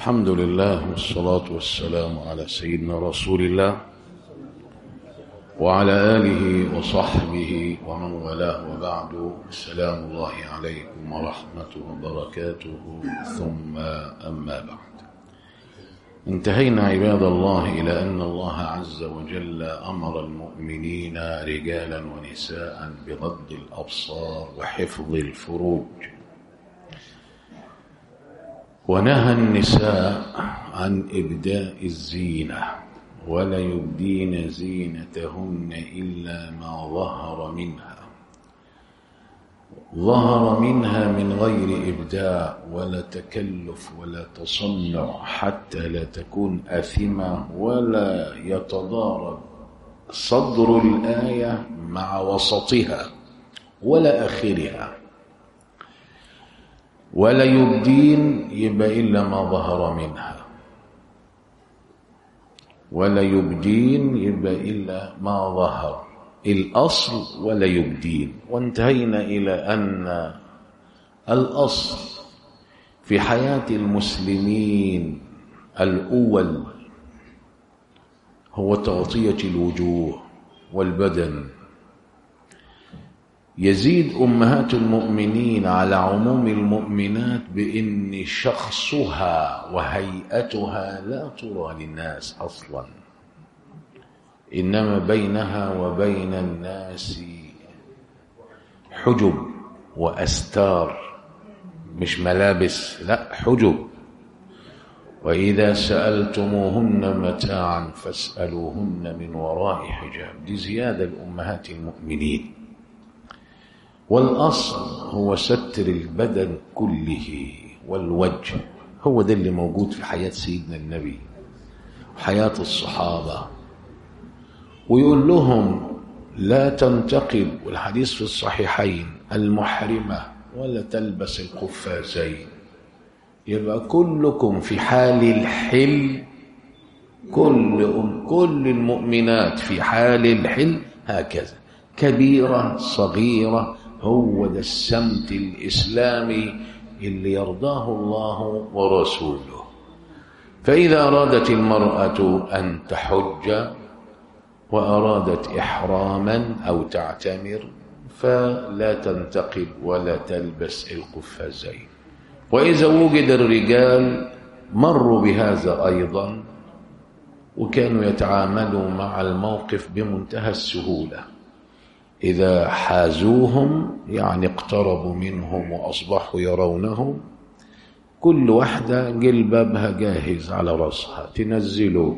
الحمد لله والصلاة والسلام على سيدنا رسول الله وعلى آله وصحبه ومن والاه وبعد السلام الله عليكم ورحمته وبركاته ثم أما بعد انتهينا عباد الله إلى أن الله عز وجل أمر المؤمنين رجالا ونساء بغض الأبصار وحفظ الفروج ونهى النساء عن إبداء الزينة ولا يبدين زينتهن إلا ما ظهر منها ظهر منها من غير إبداء ولا تكلف ولا تصنع حتى لا تكون أثمة ولا يتضارب صدر الآية مع وسطها ولا آخرها ولا يبدين يبقى إلا ما ظهر منها ولا يبدين يبقى إلا ما ظهر الأصل ولا يبدين وانتهينا إلى أن الأصل في حياة المسلمين الأول هو تغطية الوجوه والبدن يزيد أمهات المؤمنين على عموم المؤمنات بأن شخصها وهيئتها لا ترى للناس أصلا إنما بينها وبين الناس حجب وأستار مش ملابس لا حجب وإذا سألتموهن متاعا فاسألوهن من وراء حجاب دي زيادة لأمهات المؤمنين والأصل هو ستر البدن كله والوجه هو ده اللي موجود في حياة سيدنا النبي وحياة الصحابة ويقول لهم لا تنتقب والحديث في الصحيحين المحرمة ولا تلبس القفازين يبقى كلكم في حال الحل كل كل المؤمنات في حال الحل هكذا كبيرة صغيرة هو ده السمت الإسلامي اللي يرضاه الله ورسوله فإذا أرادت المرأة أن تحج وأرادت إحراما أو تعتمر فلا تنتقب ولا تلبس القفازين وإذا وجد الرجال مروا بهذا أيضا وكانوا يتعاملوا مع الموقف بمنتهى السهوله إذا حازوهم يعني اقتربوا منهم وأصبحوا يرونهم كل واحدة جلبابها جاهز على رأسها تنزله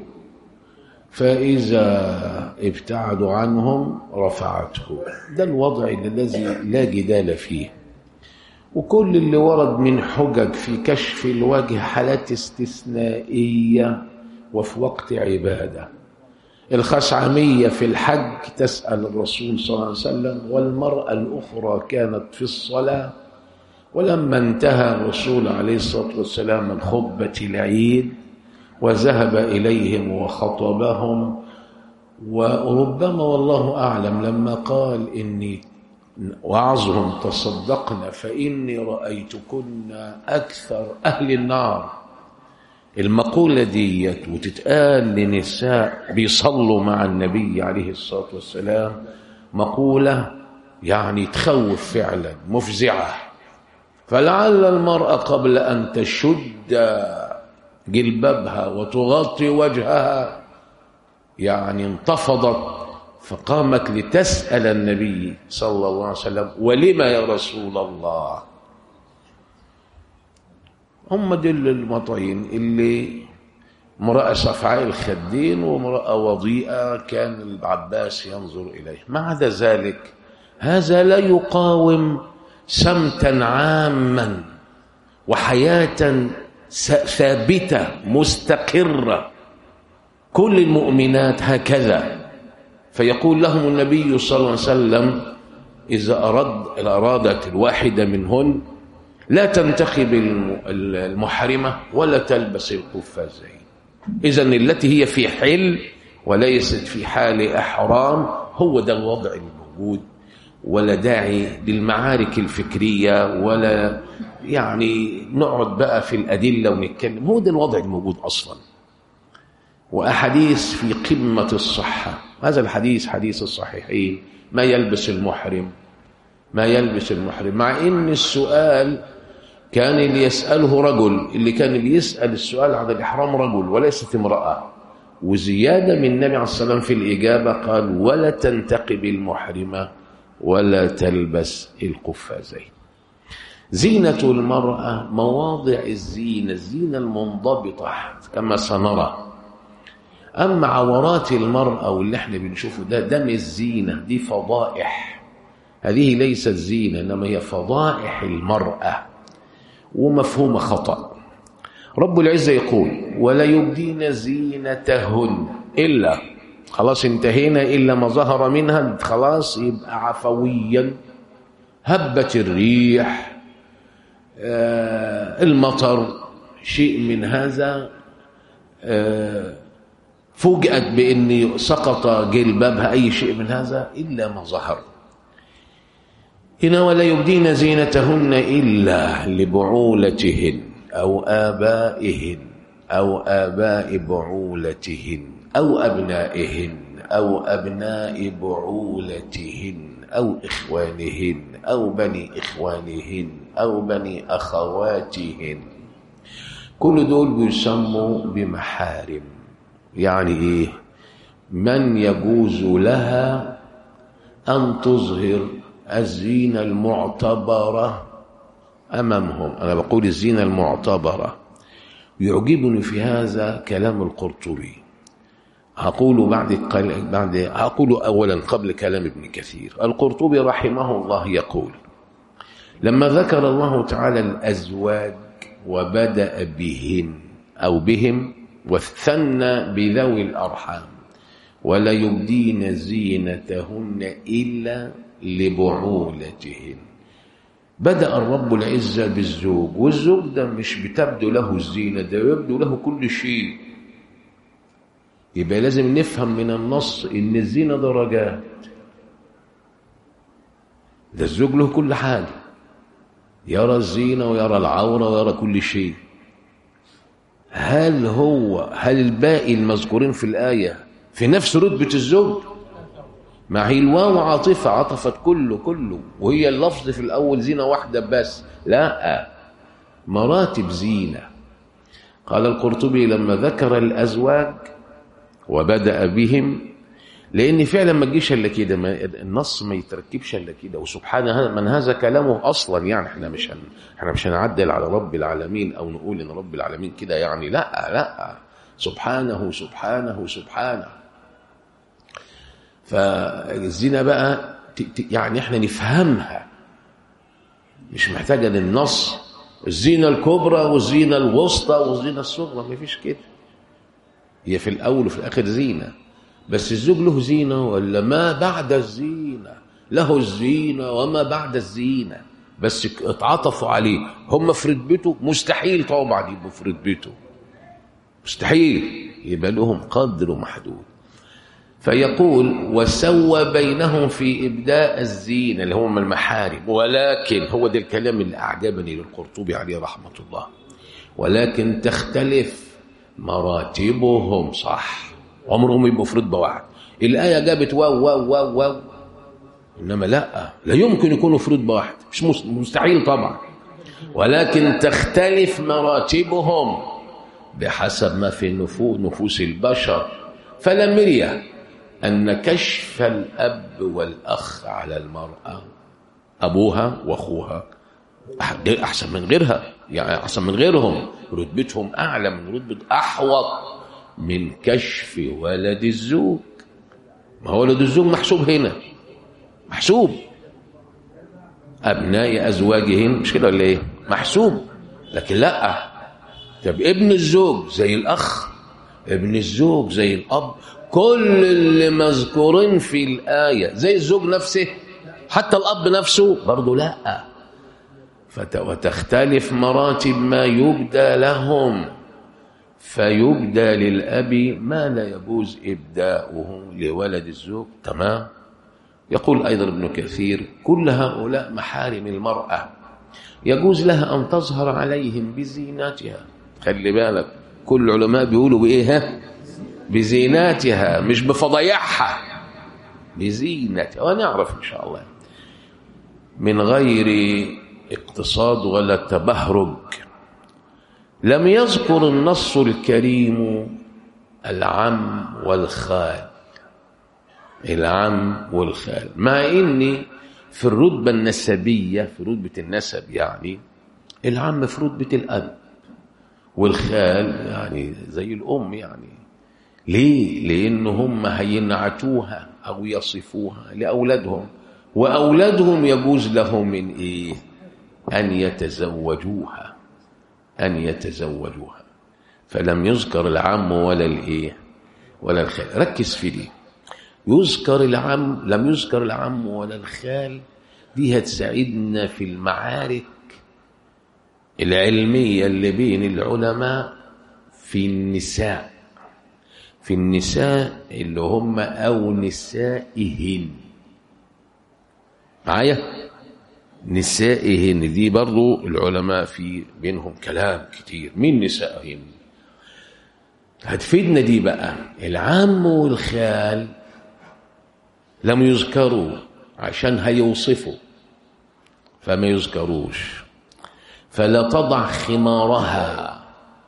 فإذا ابتعدوا عنهم رفعته ده الوضع الذي لا جدال فيه وكل اللي ورد من حجج في كشف الوجه حالات استثنائية وفي وقت عباده الخشعمية في الحج تسأل الرسول صلى الله عليه وسلم والمرأة الأخرى كانت في الصلاة ولما انتهى الرسول عليه الصلاة والسلام من خطبة العيد وذهب إليهم وخطبهم وربما والله أعلم لما قال إني وعظهم تصدقن فإني رأيتكن أكثر أهل النار المقولة ديت وتتقال لنساء بيصلوا مع النبي عليه الصلاة والسلام مقولة يعني تخوف فعلا مفزعة فلعل المرأة قبل أن تشد جلبابها وتغطي وجهها يعني انتفضت فقامت لتسأل النبي صلى الله عليه وسلم ولما يا رسول الله هم دول المطعين اللي امرأة صفعاء الخدين وامرأة وضيئة كان العباس ينظر إليه ما عدا ذلك هذا لا يقاوم سمتا عاما وحياة ثابتة مستقرة كل المؤمنات هكذا فيقول لهم النبي صلى الله عليه وسلم إذا أراد أرادت الواحدة منهن لا تنتخب المحرمة ولا تلبس القفازين إذا التي هي في حل وليست في حال إحرام هو ده الوضع الموجود ولا داعي للمعارك الفكرية ولا يعني نقعد بقى في الأدلة ونتكلم هو ده الوضع الموجود أصلا وأحاديث في قمة الصحة هذا الحديث حديث الصحيحين ما يلبس المحرم ما يلبس المحرم مع ان السؤال كان اللي يسأله رجل اللي كان اللي يسأل السؤال عن الإحرام رجل وليست امرأة وزيادة من النبي عليه الصلاة والسلام في الإجابة قال ولا تنتقب المحرمة ولا تلبس القفازين زينة المرأة مواضع الزينة الزينة المنضبطة كما سنرى أما عورات المرأة واللي احنا بنشوفه ده ده مش زينة دي فضائح هذه ليست زينة إنما هي فضائح المرأة ومفهومة خطأ رب العزة يقول ولا يبدين زينتهن إلا خلاص انتهينا إلا ما ظهر منها خلاص يبقى عفويا هبت الريح آه المطر شيء من هذا آه فوجئت بأن سقط جلبابها أي شيء من هذا إلا ما ظهر هنا ولا يبدين زينتهن إلا لبعولتهن أو آبائهن أو آباء بعولتهن أو أبنائهن أو أبناء بعولتهن أو إخوانهن أو بني إخوانهن أو بني أخواتهن كل دول بيسموا بمحارم يعني إيه من يجوز لها أن تظهر الزينة المعتبرة أمامهم أنا بقول الزينة المعتبرة يعجبني في هذا كلام القرطبي هقول بعد بعد هقول أولا قبل كلام ابن كثير القرطبي رحمه الله يقول لما ذكر الله تعالى الأزواج وبدأ بهن أو بهم واثنى بذوي الأرحام ولا يبدين زينتهن إلا لبعولتهن بدأ الرب العزة بالزوج والزوج ده مش بتبدو له الزينة ده يبدو له كل شيء يبقى لازم نفهم من النص إن الزينة درجات ده الزوج له كل حاجة يرى الزينة ويرى العورة ويرى كل شيء هل هو هل الباقي المذكورين في الآية في نفس رتبة الزوج ما هي الواو عاطفة عطفت كله كله وهي اللفظ في الأول زينة واحدة بس لا مراتب زينة قال القرطبي لما ذكر الأزواج وبدأ بهم لأن فعلا ما تجيش إلا كده النص ما يتركبش إلا كده وسبحان من هذا كلامه أصلا يعني احنا مش هن احنا مش هنعدل على رب العالمين أو نقول إن رب العالمين كده يعني لا لا سبحانه سبحانه سبحانه فالزنا بقى يعني احنا نفهمها مش محتاجة للنص الزينة الكبرى والزينة الوسطى والزينة الصغرى ما فيش كده هي في الأول وفي الآخر زينة بس الزوج له زينة ولا ما بعد الزينة له الزينة وما بعد الزينة بس اتعاطفوا عليه هم في رتبته مستحيل طبعا يبقوا في رتبته مستحيل يبقى لهم قدر محدود فيقول وسوى بينهم في إبداء الزينة اللي هم المحارم ولكن هو ده الكلام اللي أعجبني للقرطبي عليه رحمة الله ولكن تختلف مراتبهم صح عمرهم يبقوا في رتبة واحد الآية جابت واو واو واو واو إنما لا لا يمكن يكونوا في رتبة واحد مش مستحيل طبعا ولكن تختلف مراتبهم بحسب ما في نفوس نفوس البشر فلا مريه أن كشف الأب والأخ على المرأة أبوها وأخوها أحسن من غيرها يعني أحسن من غيرهم رتبتهم أعلى من رتبة أحوط من كشف ولد الزوج ما هو ولد الزوج محسوب هنا محسوب أبناء أزواجهن مش كده ولا إيه محسوب لكن لا طب ابن الزوج زي الأخ ابن الزوج زي الأب كل اللي مذكورين في الآية زي الزوج نفسه حتى الأب نفسه برضه لا وتختلف مراتب ما يبدى لهم فيبدى للأب ما لا يجوز إبداؤه لولد الزوج تمام يقول أيضا ابن كثير كل هؤلاء محارم المرأة يجوز لها أن تظهر عليهم بزيناتها خلي بالك كل العلماء بيقولوا بإيه بزيناتها مش بفضايحها بزينتها ونعرف إن شاء الله من غير اقتصاد ولا تبهرج لم يذكر النص الكريم العم والخال العم والخال مع ان في الرتبه النسبيه في رتبه النسب يعني العم في رتبه الاب والخال يعني زي الام يعني ليه لان هم هينعتوها او يصفوها لاولادهم واولادهم يجوز لهم من ايه ان يتزوجوها ان يتزوجوها فلم يذكر العم ولا الايه ولا الخال ركز في دي يذكر العم لم يذكر العم ولا الخال دي هتساعدنا في المعارك العلمية اللي بين العلماء في النساء في النساء اللي هم أو نسائهن معايا نسائهن دي برضو العلماء في بينهم كلام كتير مين نسائهن هتفيدنا دي بقى العم والخال لم يذكروا عشان هيوصفوا فما يذكروش فلا تضع خمارها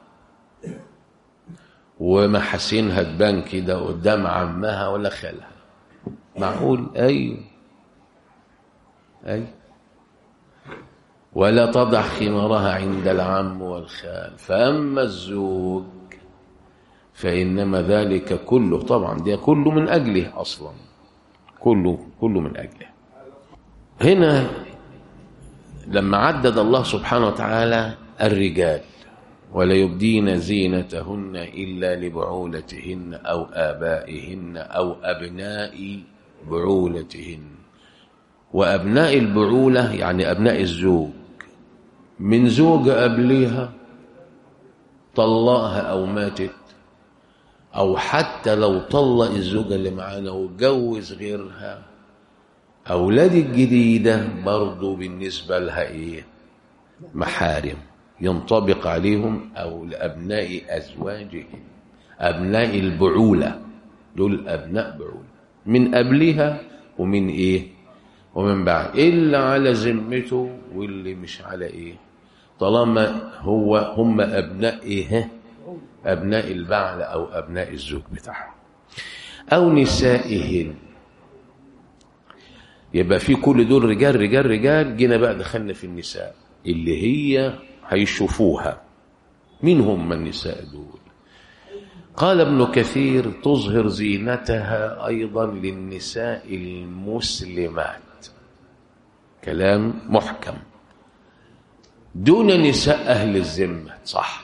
ومحاسنها تبان كده قدام عمها ولا خالها معقول ايوه ايوه ولا تضع خمارها عند العم والخال فاما الزوج فانما ذلك كله طبعا ده كله من اجله اصلا كله كله من اجله هنا لما عدد الله سبحانه وتعالى الرجال ولا يبدين زينتهن الا لبعولتهن او ابائهن او ابناء بعولتهن وابناء البعوله يعني ابناء الزوج من زوجه قبلها طلقها او ماتت او حتى لو طلق الزوجه اللي معانا واتجوز غيرها اولاد الجديده برضه بالنسبه لها ايه محارم ينطبق عليهم او لابناء ازواجهم ابناء البعوله دول ابناء بعوله من قبلها ومن ايه ومن بعد الا على ذمته واللي مش على ايه طالما هو هم ابناء ايه أبناء البعل أو أبناء الزوج بتاعهم أو نسائهن يبقى في كل دول رجال رجال رجال جينا بقى دخلنا في النساء اللي هي هيشوفوها مين هم النساء دول قال ابن كثير تظهر زينتها أيضا للنساء المسلمات كلام محكم دون نساء أهل الذمة صح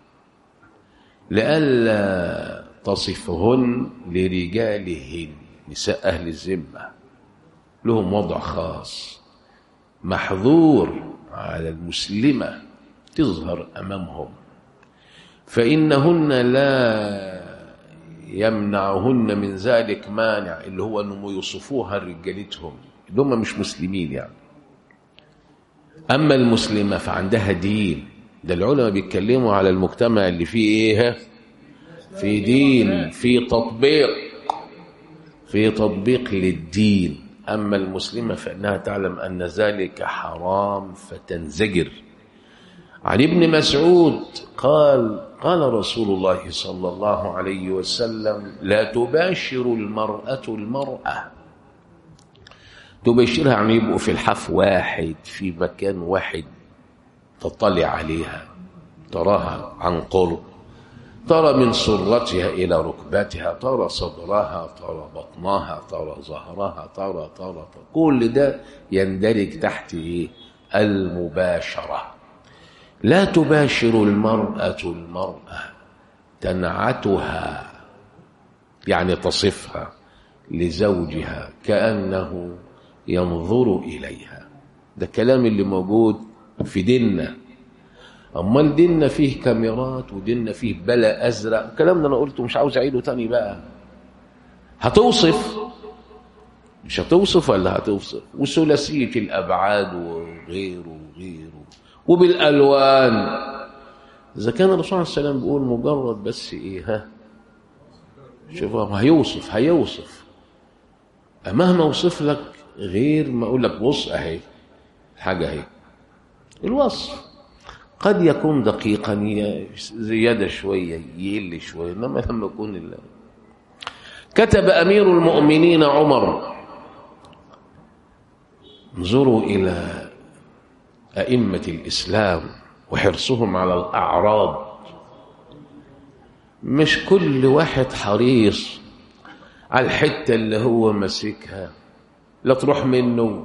لئلا تصفهن لرجالهن نساء أهل الذمة لهم وضع خاص محظور على المسلمة تظهر أمامهم فإنهن لا يمنعهن من ذلك مانع اللي هو أنهم يوصفوها رجالتهم اللي هم مش مسلمين يعني أما المسلمة فعندها دين ده العلماء بيتكلموا على المجتمع اللي فيه ايه في دين في تطبيق في تطبيق للدين اما المسلمه فانها تعلم ان ذلك حرام فتنزجر عن ابن مسعود قال قال رسول الله صلى الله عليه وسلم لا تباشر المراه المراه تباشرها يعني يبقوا في الحف واحد في مكان واحد تطلع عليها تراها عن قرب ترى من سرتها إلى ركبتها ترى صدرها ترى بطنها ترى ظهرها ترى ترى, ترى. كل ده يندرج تحت إيه؟ المباشرة لا تباشر المرأة المرأة تنعتها يعني تصفها لزوجها كأنه ينظر إليها ده كلام اللي موجود في ديننا امال ديننا فيه كاميرات وديننا فيه بلا ازرق الكلام ده انا قلته مش عاوز اعيده تاني بقى هتوصف مش هتوصف ولا هتوصف وثلاثية الأبعاد وغيره وغيره وبالألوان إذا كان الرسول صلى الله عليه وسلم بيقول مجرد بس إيه ها شوف هو هيوصف هيوصف مهما اوصف لك غير ما اقول لك بص اهي حاجه اهي الوصف قد يكون دقيقا ي- زياده شويه يقل شويه انما لما يكون ال- كتب امير المؤمنين عمر انظروا الى ائمه الاسلام وحرصهم على الاعراض مش كل واحد حريص على الحتة اللي هو ماسكها لا تروح منه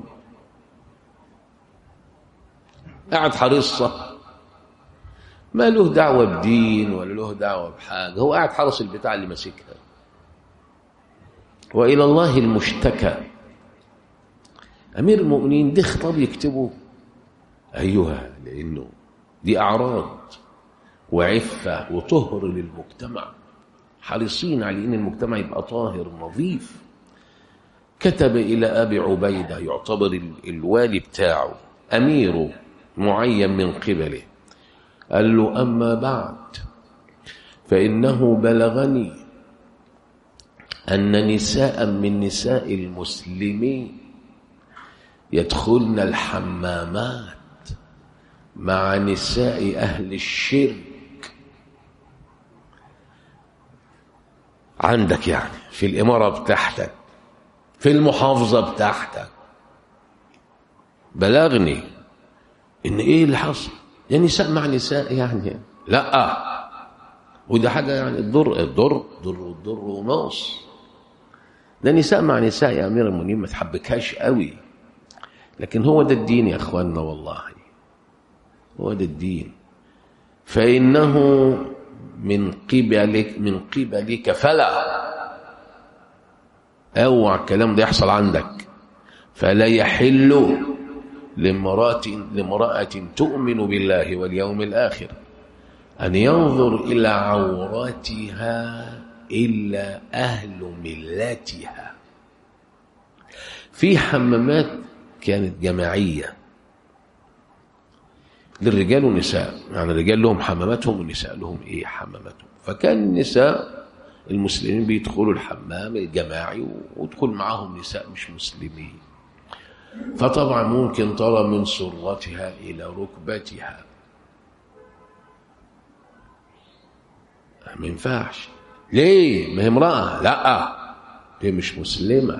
قاعد حريصة ما له دعوة بدين ولا له دعوة بحاجة هو قاعد حرص البتاع اللي ماسكها وإلى الله المشتكى أمير المؤمنين ده خطاب يكتبه أيها لأنه دي أعراض وعفة وطهر للمجتمع حريصين على ان المجتمع يبقى طاهر نظيف كتب الى ابي عبيده يعتبر ال- الوالي بتاعه اميره معين من قبله قال له اما بعد فانه بلغني ان نساء من نساء المسلمين يدخلن الحمامات مع نساء اهل الشرك عندك يعني في الإمارة بتاعتك في المحافظة بتاعتك بلغني إن إيه اللي حصل يا نساء مع نساء يعني لا وده حاجة يعني الضر الضر ضر الضر ونص ده نساء مع نساء يا أمير المؤمنين ما تحبكهاش قوي لكن هو ده الدين يا أخواننا والله هو ده الدين فإنه من قبلك من قبلك فلا اوعى الكلام ده يحصل عندك فلا يحل لامرأة لامرأة تؤمن بالله واليوم الآخر أن ينظر إلى عوراتها إلا أهل ملتها في حمامات كانت جماعية للرجال والنساء يعني الرجال لهم حماماتهم والنساء لهم ايه حماماتهم فكان النساء المسلمين بيدخلوا الحمام الجماعي ويدخل معاهم نساء مش مسلمين فطبعا ممكن ترى من سرتها الى ركبتها ما ينفعش ليه ما هي امراه لا هي مش مسلمه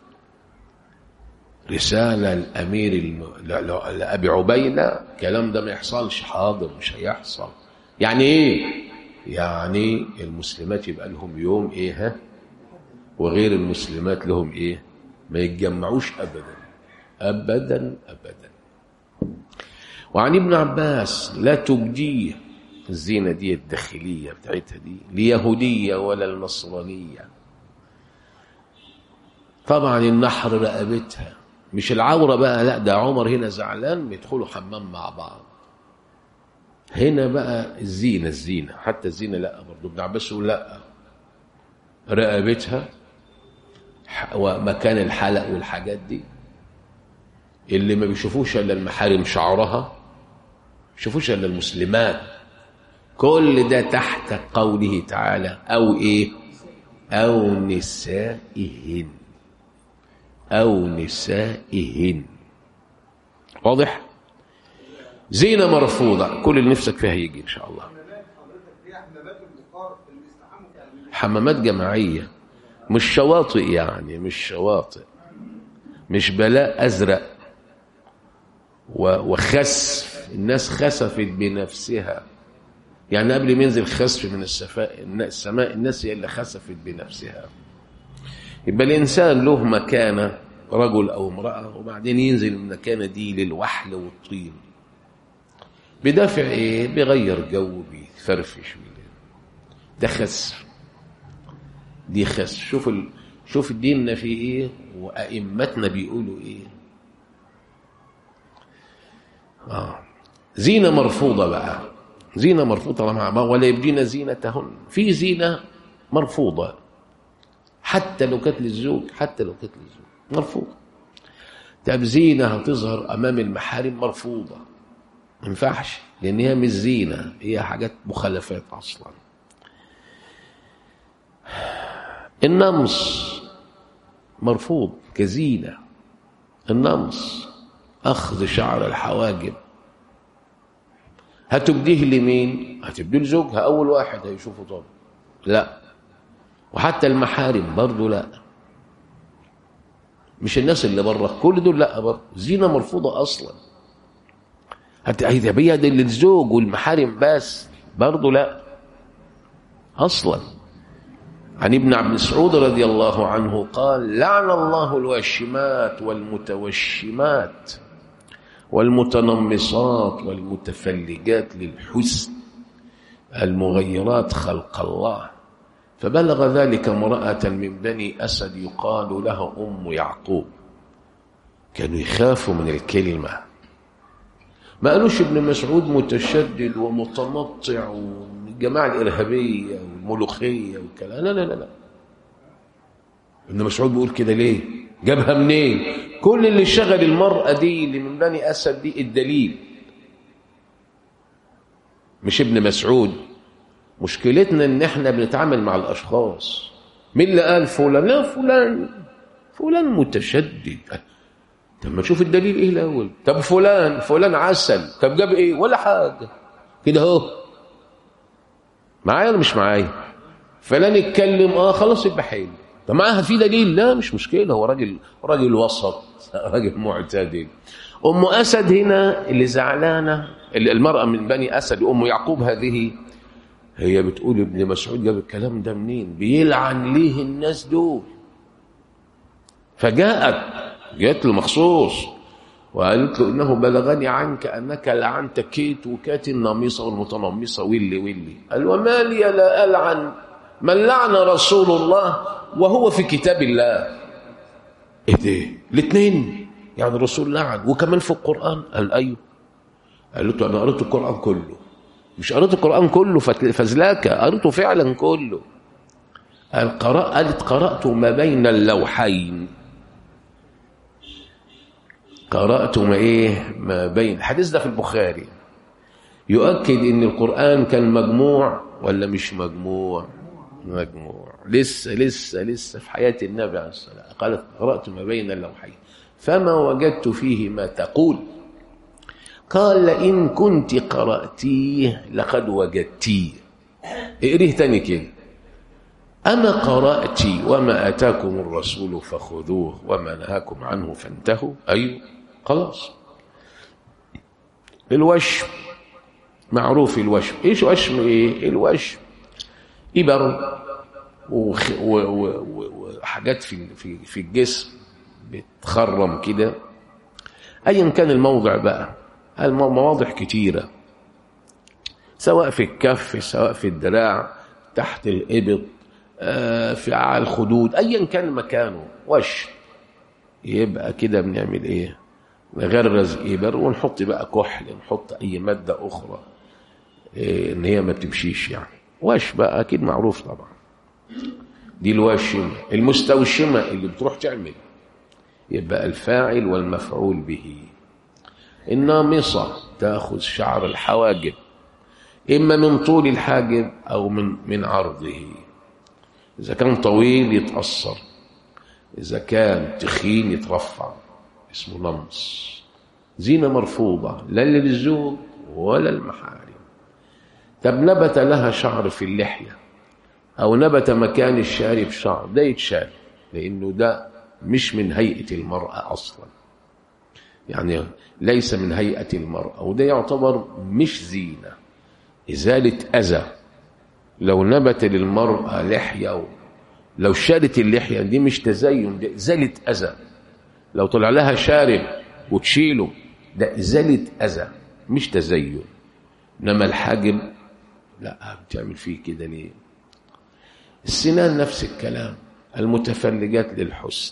رسالة الأمير الم... لا- لا- لأبي عبيدة الكلام ده ما يحصلش حاضر مش هيحصل يعني إيه؟ يعني المسلمات يبقى لهم يوم إيه ها؟ وغير المسلمات لهم إيه؟ ما يتجمعوش أبدا أبدا أبدا وعن ابن عباس لا تبديه الزينة دي الداخلية بتاعتها دي ليهودية ولا النصرانية طبعا النحر رقبتها مش العورة بقى لا ده عمر هنا زعلان بيدخلوا حمام مع بعض هنا بقى الزينة الزينة حتى الزينة لا برضه ابن عباس يقول لا رقبتها ح- ومكان الحلق والحاجات دي اللي ما بيشوفوش الا المحارم شعرها ما بيشوفوش الا المسلمات كل ده تحت قوله تعالى او ايه او نسائهن أو نسائهن واضح زينة مرفوضة كل اللي نفسك فيها يجي إن شاء الله حمامات جماعية مش شواطئ يعني مش شواطئ مش بلاء أزرق و- وخسف الناس خسفت بنفسها يعني قبل ما ينزل خسف من السفاء السماء الناس هي اللي خسفت بنفسها يبقى الإنسان له مكانة رجل أو امرأة وبعدين ينزل المكانة دي للوحل والطين بدافع إيه؟ بيغير جو بيفرفش ده خسف دي خسف شوف ال... شوف ديننا في إيه وأئمتنا بيقولوا إيه آه. زينة مرفوضة بقى زينة مرفوضة مع بعض ولا يبدين زينتهن في زينة مرفوضة حتى لو كانت للزوج حتى لو كانت للزوج مرفوض طب زينة هتظهر أمام المحارم مرفوضة ما ينفعش لأن هي مش زينة هي حاجات مخالفات أصلا النمص مرفوض كزينة النمص أخذ شعر الحواجب هتبديه لمين؟ هتبديه لزوجها أول واحد هيشوفه طبعا لا وحتى المحارم برضه لا مش الناس اللي بره كل دول لا برضه زينة مرفوضة أصلا هتبيع دي للزوج والمحارم بس برضه لا أصلا عن ابن عبد مسعود رضي الله عنه قال لعن الله الواشمات والمتوشمات والمتنمصات والمتفلجات للحسن المغيرات خلق الله فبلغ ذلك امرأة من بني أسد يقال لها أم يعقوب كانوا يخافوا من الكلمة ما قالوش ابن مسعود متشدد ومتنطع والجماعة الإرهابية والملوخية والكلام لا لا لا لا ابن مسعود بيقول كده ليه جابها منين كل اللي شغل المرأة دي اللي من بني أسد دي الدليل مش ابن مسعود مشكلتنا ان احنا بنتعامل مع الاشخاص مين اللي قال فلان لا فلان فلان متشدد طب ما نشوف الدليل ايه الاول طب فلان فلان عسل طب جاب ايه ولا حاجه كده اهو معايا ولا مش معايا فلان يتكلم اه خلاص يبقى حلو طب معاها في دليل لا مش مشكله هو راجل راجل وسط راجل معتدل ام اسد هنا اللي زعلانه المراه من بني اسد ام يعقوب هذه هي بتقول ابن مسعود جاب الكلام ده منين بيلعن ليه الناس دول فجاءت جاءت له مخصوص وقالت له انه بلغني عنك انك لعنت كيت وكات النميصه والمتنمصه واللي واللي قال وما لي لا العن من لعن رسول الله وهو في كتاب الله ايه ده الاثنين يعني الرسول لعن وكمان في القران قال ايوه قالت له انا قريت القران كله مش قريت القرآن كله فزلاكة قريته فعلا كله قال قرأ قالت قرأت ما بين اللوحين قرأت ما إيه ما بين الحديث ده في البخاري يؤكد إن القرآن كان مجموع ولا مش مجموع مجموع لسه لسه لسه في حياة النبي عليه الصلاة والسلام قالت قرأت ما بين اللوحين فما وجدت فيه ما تقول قال لئن كنت قرأتيه لقد وجدتيه اقريه تاني كده أما قرأت وما أتاكم الرسول فخذوه وما نهاكم عنه فانتهوا أيوه خلاص الوشم معروف الوشم ايش وشم ايه الوشم إبر وحاجات في في في الجسم بتخرم كده ايا كان الموضع بقى المواضع كتيرة سواء في الكف سواء في الدراع تحت الإبط في على الخدود أيا كان مكانه وش يبقى كده بنعمل إيه نغرز إبر ونحط بقى كحل نحط أي مادة أخرى إيه إن هي ما بتمشيش يعني وش بقى أكيد معروف طبعا دي الواشمة المستوشمة اللي بتروح تعمل يبقى الفاعل والمفعول به النامصة تأخذ شعر الحواجب إما من طول الحاجب أو من من عرضه إذا كان طويل يتأثر إذا كان تخين يترفع اسمه نمص زينة مرفوضة لا للزوج ولا المحارم طب نبت لها شعر في اللحية أو نبت مكان الشارب شعر ده يتشال لأنه ده مش من هيئة المرأة أصلا يعني ليس من هيئة المرأة وده يعتبر مش زينة إزالة أذى لو نبت للمرأة لحية لو شالت اللحية دي مش تزين ده إزالة أذى لو طلع لها شارب وتشيله ده إزالة أذى مش تزين إنما الحاجب لا بتعمل فيه كده ليه السنان نفس الكلام المتفلجات للحسن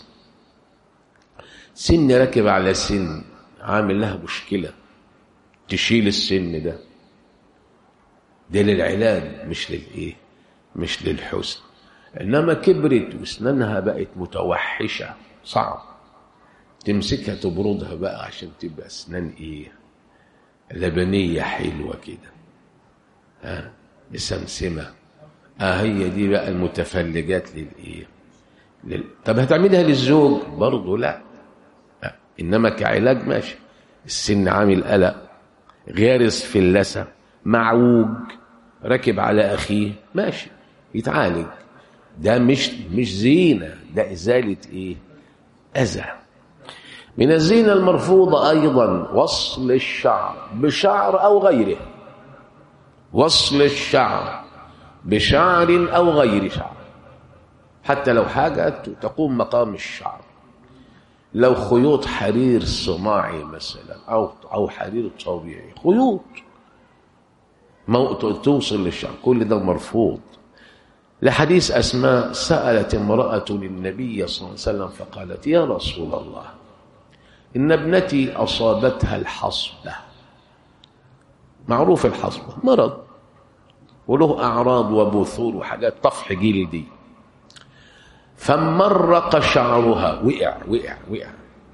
سن راكب على سن عامل لها مشكلة تشيل السن ده ده للعلاج مش للايه مش للحسن انما كبرت واسنانها بقت متوحشة صعب تمسكها تبردها بقى عشان تبقى اسنان ايه لبنيه حلوه كده ها مسمسمه اه هي دي بقى المتفلجات للايه لل... طب هتعملها للزوج برضه لا آه. انما كعلاج ماشي السن عامل قلق غارس في اللثه معوج راكب على اخيه ماشي يتعالج ده مش مش زينه ده ازاله ايه اذى من الزينه المرفوضه ايضا وصل الشعر بشعر او غيره وصل الشعر بشعر او غير شعر حتى لو حاجه تقوم مقام الشعر لو خيوط حرير صناعي مثلا او او حرير طبيعي خيوط توصل للشعر كل ده مرفوض لحديث أسماء سألت امرأة للنبي صلى الله عليه وسلم فقالت يا رسول الله إن ابنتي أصابتها الحصبة معروف الحصبة مرض وله أعراض وبثور وحاجات طفح جلدي فمرق شعرها وقع وقع وقع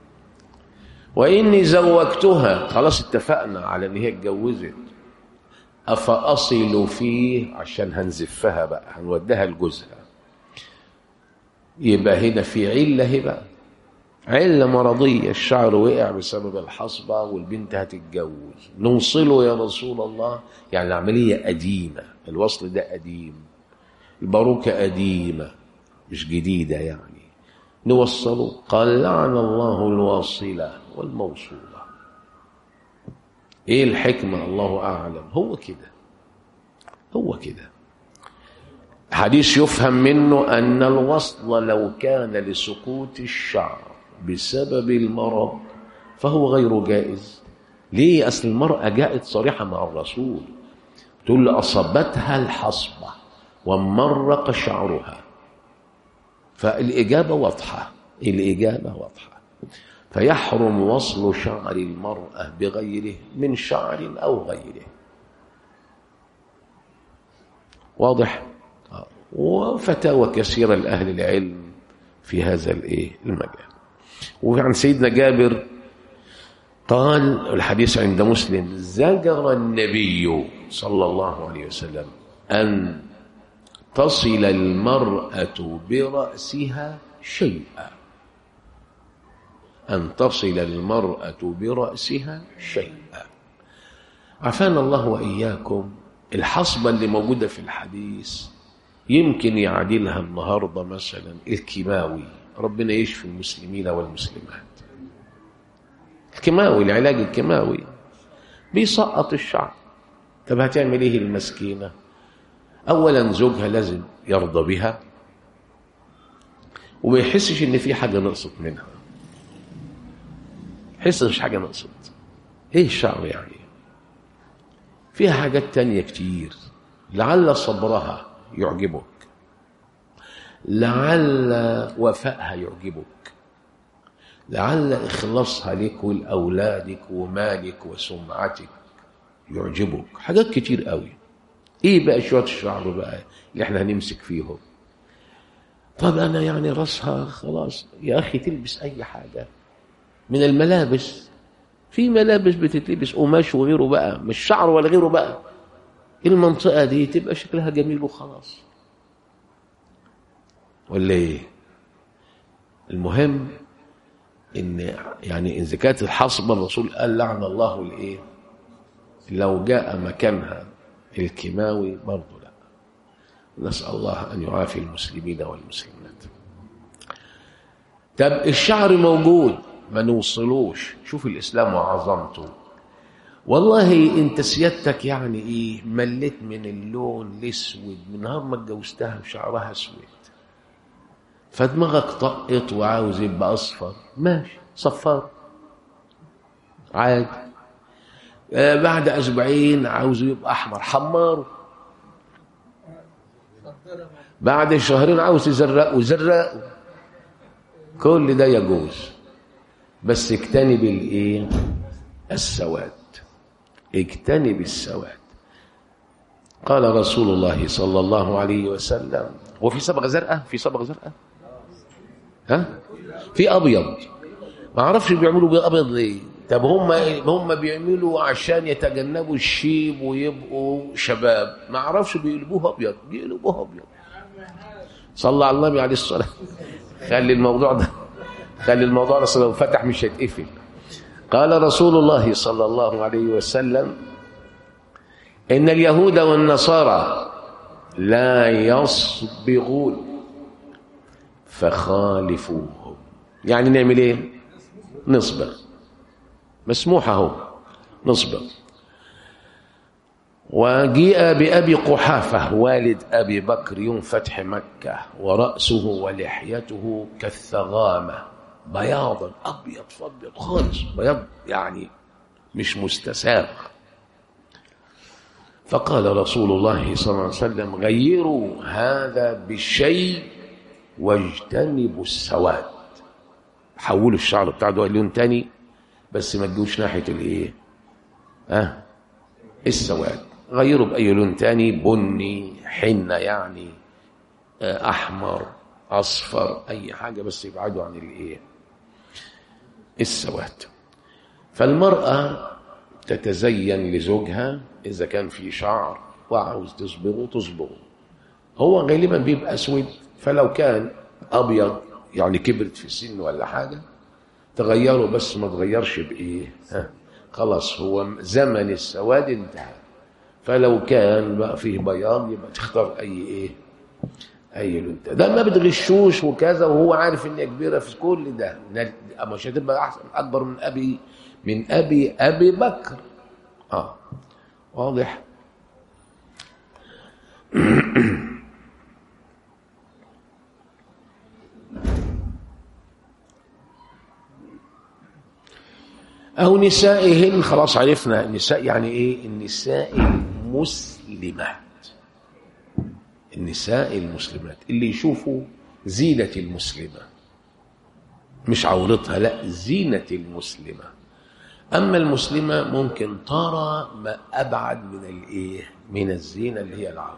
وإني زوجتها خلاص اتفقنا على إن هي اتجوزت أفأصل فيه عشان هنزفها بقى هنوديها لجوزها يبقى هنا في علة بقى علة مرضية الشعر وقع بسبب الحصبة والبنت هتتجوز نوصله يا رسول الله يعني العملية قديمة الوصل ده قديم الباروكة قديمة مش جديدة يعني نوصله قال لعن الله الواصلة والموصولة ايه الحكمة الله اعلم هو كده هو كده حديث يفهم منه ان الوصل لو كان لسقوط الشعر بسبب المرض فهو غير جائز ليه اصل المرأة جاءت صريحة مع الرسول تقول له اصابتها الحصبة ومرق شعرها فالاجابة واضحة الاجابة واضحة فيحرم وصل شعر المرأة بغيره من شعر أو غيره واضح وفتاوى كثيرة لأهل العلم في هذا الايه المجال وعن سيدنا جابر قال الحديث عند مسلم زجر النبي صلى الله عليه وسلم أن تصل المرأة برأسها شيئا أن تصل المرأة برأسها شيئا عفانا الله وإياكم الحصبة اللي موجودة في الحديث يمكن يعدلها النهاردة مثلا الكيماوي ربنا يشفي المسلمين والمسلمات الكيماوي العلاج الكيماوي بيسقط الشعر طب هتعمل ايه المسكينة اولا زوجها لازم يرضى بها وما يحسش ان في حاجة نقصت منها حس مش حاجة نقصت ايه الشعر يعني فيها حاجات تانية كتير لعل صبرها يعجبك لعل وفائها يعجبك لعل إخلاصها لك ولأولادك ومالك وسمعتك يعجبك حاجات كتير قوي ايه بقى شوية الشعر بقى اللي احنا هنمسك فيهم طب انا يعني راسها خلاص يا اخي تلبس اي حاجه من الملابس في ملابس بتتلبس قماش وغيره بقى مش شعر ولا غيره بقى المنطقة دي تبقى شكلها جميل وخلاص ولا ايه المهم ان يعني ان كانت الحصبة الرسول قال لعن الله الايه لو جاء مكانها الكيماوي برضه لا نسأل الله أن يعافي المسلمين والمسلمات طب الشعر موجود ما نوصلوش شوف الإسلام وعظمته والله انت سيادتك يعني ايه مليت من اللون الاسود من نهار ما اتجوزتها وشعرها اسود فدماغك طقت وعاوز يبقى اصفر ماشي صفار عادي آه بعد اسبوعين عاوز يبقى احمر حماره بعد شهرين عاوز يزرقه زرقه كل ده يجوز بس اجتنب الايه السواد اجتنب السواد قال رسول الله صلى الله عليه وسلم وفي صبغه زرقاء في صبغه زرقاء ها في ابيض ما اعرفش بيعملوا بأبيض ليه طب هم هم بيعملوا عشان يتجنبوا الشيب ويبقوا شباب ما اعرفش بيقلبوها ابيض بيقلبوها ابيض صلى على النبي عليه الصلاه خلي الموضوع ده خلي الموضوع ده لو فتح مش هيتقفل قال رسول الله صلى الله عليه وسلم ان اليهود والنصارى لا يصبغون فخالفوهم يعني نعمل ايه نصبغ مسموح اهو نصبغ وجيء بأبي قحافة والد أبي بكر يوم فتح مكة ورأسه ولحيته كالثغامة بياضا أبيض فأبيض خالص بياض يعني مش مستساغ فقال رسول الله صلى الله عليه وسلم غيروا هذا بالشيء واجتنبوا السواد حولوا الشعر بتاع ده لون تاني بس ما تجوش ناحيه الايه اه السواد غيروا باي لون تاني بني حنه يعني آه احمر اصفر اي حاجه بس يبعدوا عن الايه السواد فالمراه تتزين لزوجها اذا كان في شعر وعاوز تصبغه تصبغه هو غالبا بيبقى اسود فلو كان ابيض يعني كبرت في السن ولا حاجه تغيره بس ما تغيرش بايه ها خلاص هو زمن السواد انتهى فلو كان بقى فيه بياض يبقى تختار اي ايه اي لون ده ما بتغشوش وكذا وهو عارف ان كبيره في كل ده مش هتبقى احسن اكبر من ابي من ابي ابي بكر اه واضح أو نسائهن خلاص عرفنا النساء يعني إيه النساء المسلمات النساء المسلمات اللي يشوفوا زينة المسلمة مش عورتها لا زينة المسلمة أما المسلمة ممكن ترى ما أبعد من الإيه من الزينة اللي هي العورة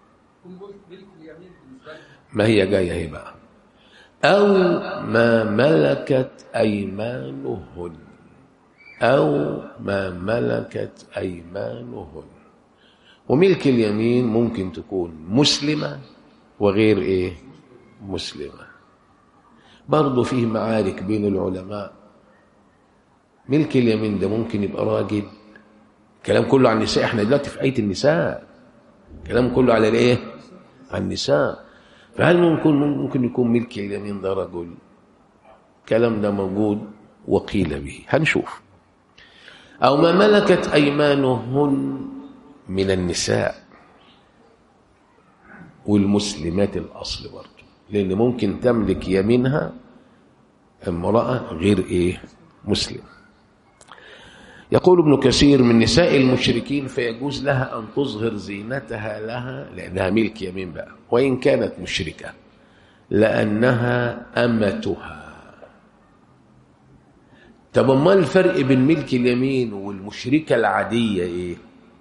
ما هي جاية هي بقى أو ما ملكت أيمانهن أو ما ملكت أيمانهن وملك اليمين ممكن تكون مسلمة وغير إيه مسلمة برضه فيه معارك بين العلماء ملك اليمين ده ممكن يبقى راجل كلام كله عن النساء احنا دلوقتي في آية النساء كلام كله على الايه عن النساء فهل ممكن ممكن يكون ملك اليمين ده رجل الكلام ده موجود وقيل به هنشوف أو ما ملكت أيمانهن من النساء والمسلمات الأصل برضه لأن ممكن تملك يمينها امرأة غير إيه مسلم يقول ابن كثير من نساء المشركين فيجوز لها أن تظهر زينتها لها لأنها ملك يمين بقى وإن كانت مشركة لأنها أمتها طب امال الفرق بين ملك اليمين والمشركة العادية ايه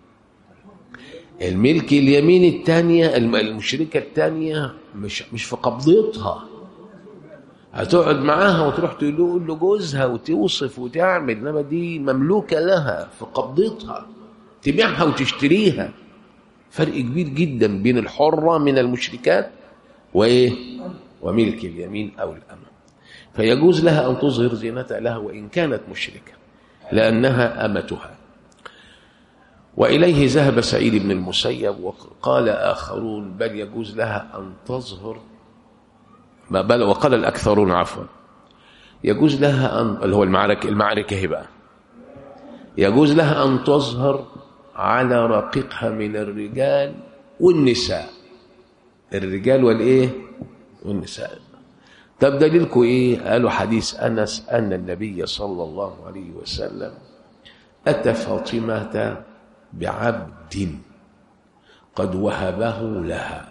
الملك اليمين الثانية المشركة الثانية مش مش في قبضتها هتقعد معاها وتروح تقول له جوزها وتوصف وتعمل انما دي مملوكة لها في قبضتها تبيعها وتشتريها فرق كبير جدا بين الحرة من المشركات وايه وملك اليمين او الامن فيجوز لها أن تظهر زينتها لها وإن كانت مشركة لأنها أمتها وإليه ذهب سعيد بن المسيب وقال آخرون بل يجوز لها أن تظهر ما بل وقال الأكثرون عفوا يجوز لها أن اللي هو المعركة المعركة هي بقى يجوز لها أن تظهر على رقيقها من الرجال والنساء الرجال والإيه والنساء طب دليلكم ايه قالوا حديث انس ان النبي صلى الله عليه وسلم اتى فاطمه بعبد قد وهبه لها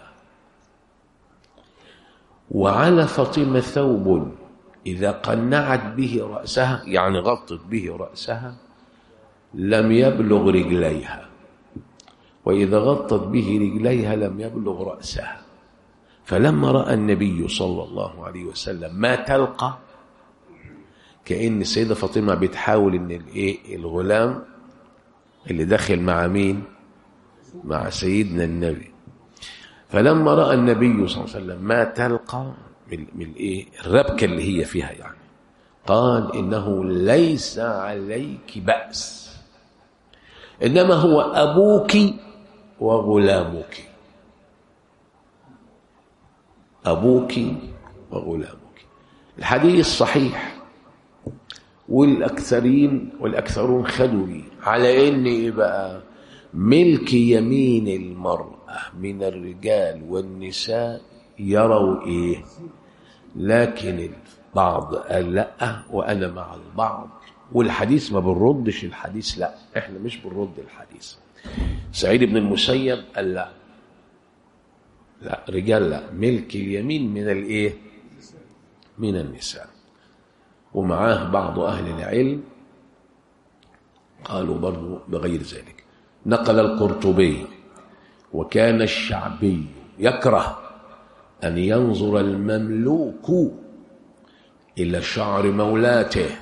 وعلى فاطمه ثوب اذا قنعت به راسها يعني غطت به راسها لم يبلغ رجليها واذا غطت به رجليها لم يبلغ راسها فلما راى النبي صلى الله عليه وسلم ما تلقى كأن السيدة فاطمة بتحاول ان الايه الغلام اللي داخل مع مين مع سيدنا النبي فلما رأى النبي صلى الله عليه وسلم ما تلقى من, من الايه الربكة اللي هي فيها يعني قال إنه ليس عليك بأس إنما هو أبوك وغلامك أبوك وغلامك الحديث صحيح والأكثرين والأكثرون خدوا بيه على إن إيه بقى ملك يمين المرأة من الرجال والنساء يروا إيه لكن البعض قال لا وأنا مع البعض والحديث ما بنردش الحديث لا احنا مش بنرد الحديث سعيد بن المسيب قال لا لا رجال لا ملك اليمين من الايه من النساء ومعاه بعض اهل العلم قالوا برضو بغير ذلك نقل القرطبي وكان الشعبي يكره ان ينظر المملوك الى شعر مولاته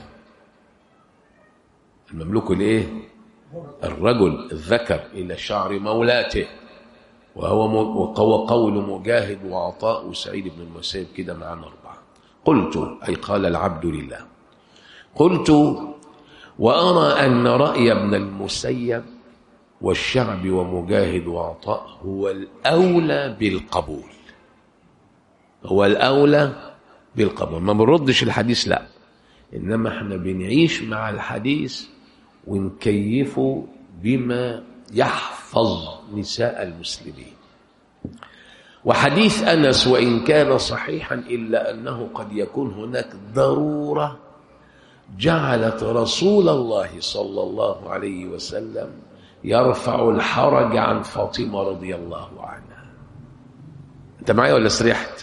المملوك الايه الرجل الذكر الى شعر مولاته وهو وهو قول مجاهد وعطاء وسعيد بن المسيب كده معانا اربعه قلت اي قال العبد لله قلت وارى ان راي ابن المسيب والشعب ومجاهد وعطاء هو الاولى بالقبول هو الاولى بالقبول ما بنردش الحديث لا انما احنا بنعيش مع الحديث ونكيفه بما يحفظ نساء المسلمين وحديث انس وان كان صحيحا الا انه قد يكون هناك ضروره جعلت رسول الله صلى الله عليه وسلم يرفع الحرج عن فاطمه رضي الله عنها انت معايا ولا سرحت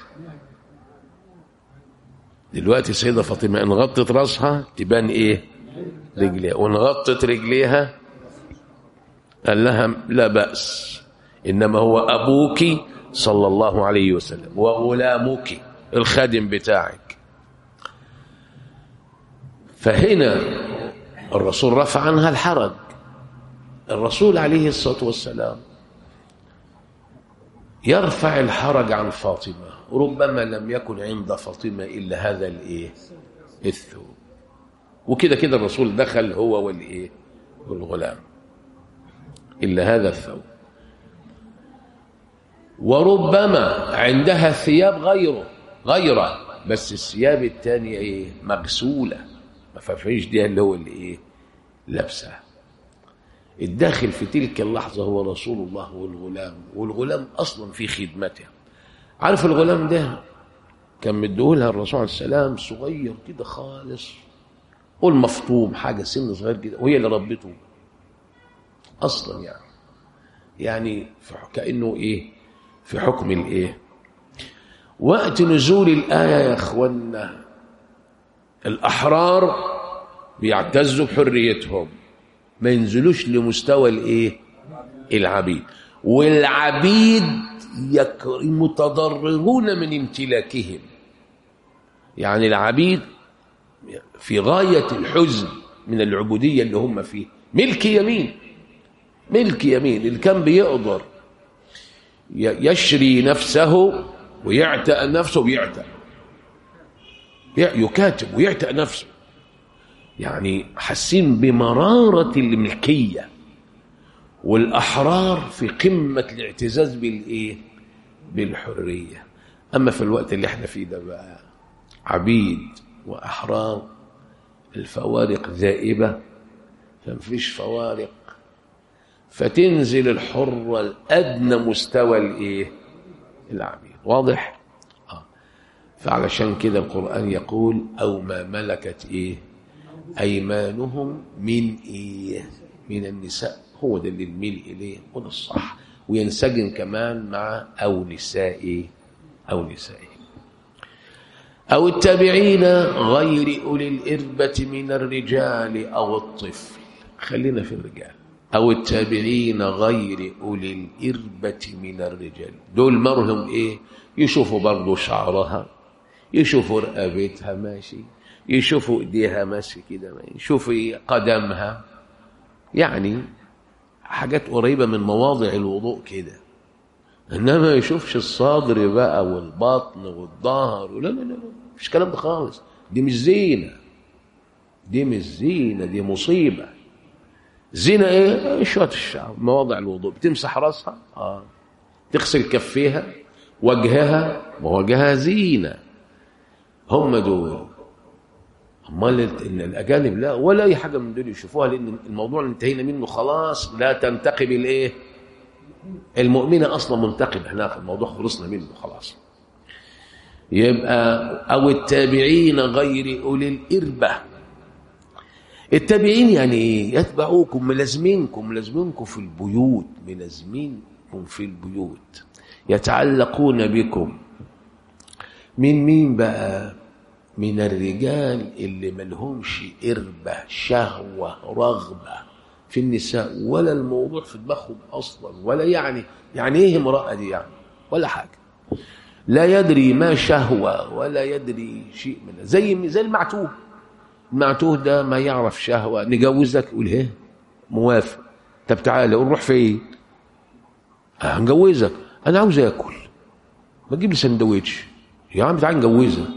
دلوقتي السيده فاطمه ان غطت راسها تبان ايه رجليها وان غطت رجليها قال لها لا بأس إنما هو أبوك صلى الله عليه وسلم وغلامك الخادم بتاعك فهنا الرسول رفع عنها الحرج الرسول عليه الصلاة والسلام يرفع الحرج عن فاطمة ربما لم يكن عند فاطمة إلا هذا الإيه الثوب وكده كده الرسول دخل هو والإيه والغلام إلا هذا الثوب وربما عندها ثياب غيره غيره بس الثياب الثانية ايه مغسولة ما فيش دي اللي هو اللي ايه لابسها الداخل في تلك اللحظة هو رسول الله والغلام والغلام أصلا في خدمته عارف الغلام ده كان مديهولها الرسول عليه السلام صغير كده خالص قول مفطوم حاجة سن صغير كده وهي اللي ربته اصلا يعني يعني كانه ايه في حكم الايه وقت نزول الايه يا اخوانا الاحرار بيعتزوا بحريتهم ما ينزلوش لمستوى الايه العبيد والعبيد متضررون من امتلاكهم يعني العبيد في غايه الحزن من العبوديه اللي هم فيه ملك يمين ملك يمين اللي كان بيقدر يشري نفسه ويعتق نفسه ويعتق يكاتب ويعتق نفسه يعني حاسين بمرارة الملكية والأحرار في قمة الاعتزاز بالإيه؟ بالحرية أما في الوقت اللي احنا فيه ده بقى عبيد وأحرار الفوارق ذائبة فمفيش فوارق فتنزل الحرة الأدنى مستوى الإيه؟ العبيد واضح؟ آه. فعلشان كده القرآن يقول أو ما ملكت إيه؟ أيمانهم من إيه؟ من النساء هو ده اللي الميل إليه وده الصح وينسجم كمان مع أو نساء أو نسائه أو التابعين غير أولي الإربة من الرجال أو الطفل خلينا في الرجال أو التابعين غير أولي الإربة من الرجال دول مرهم إيه يشوفوا برضو شعرها يشوفوا رقبتها ماشي يشوفوا ايديها ماشي كده يشوفوا قدمها يعني حاجات قريبة من مواضع الوضوء كده انما ما يشوفش الصدر بقى والبطن والظهر لا لا لا مفيش الكلام ده خالص دي مش زينة دي مش زينة دي مصيبة زينة ايه شوية الشعر مواضع الوضوء بتمسح راسها اه تغسل كفيها وجهها ووجهها زينة هم دول امال ان الاجانب لا ولا اي حاجه من دول يشوفوها لان الموضوع اللي انتهينا منه خلاص لا تنتقب الايه المؤمنه اصلا منتقبه هناك الموضوع خلصنا منه خلاص يبقى او التابعين غير اولي الاربه التابعين يعني ايه يتبعوكم ملازمينكم ملازمينكم في البيوت ملازمينكم في البيوت يتعلقون بكم من مين بقى من الرجال اللي ملهمش إربة شهوة رغبة في النساء ولا الموضوع في دماغهم أصلا ولا يعني يعني إيه امرأة دي يعني ولا حاجة لا يدري ما شهوة ولا يدري شيء منها زي زي المعتوه المعتوه ده ما يعرف شهوة نجوزك يقول ايه موافق طب تعالى نروح فين هنجوزك انا عاوز اكل ما تجيب لي سندوتش يا عم تعالى نجوزها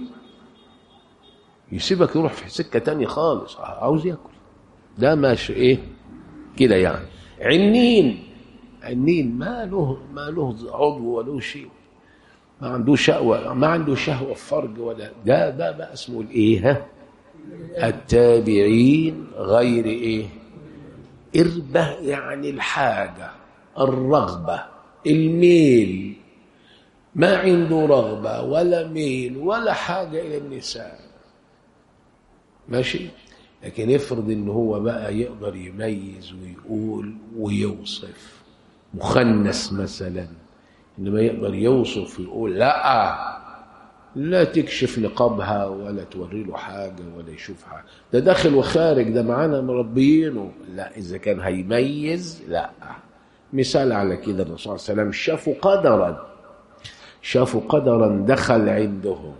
يسيبك يروح في سكة تانية خالص عاوز ياكل ده ماشي ايه كده يعني عنين عنين ما له ما له عضو ولا شيء ما عنده شهوة ما عنده شهوة في فرج ولا ده ده بقى اسمه الايه ها التابعين غير ايه إربة يعني الحاجة الرغبة الميل ما عنده رغبة ولا ميل ولا حاجة إلى النساء ماشي لكن افرض ان هو بقى يقدر يميز ويقول ويوصف مخنث مثلا انما يقدر يوصف ويقول لا لا تكشف نقابها ولا توري له حاجه ولا يشوف حاجه ده داخل وخارج ده معانا مربيينه لا اذا كان هيميز لا مثال على كده الرسول صلى الله عليه وسلم شافوا قدرا شافوا قدرا دخل عندهم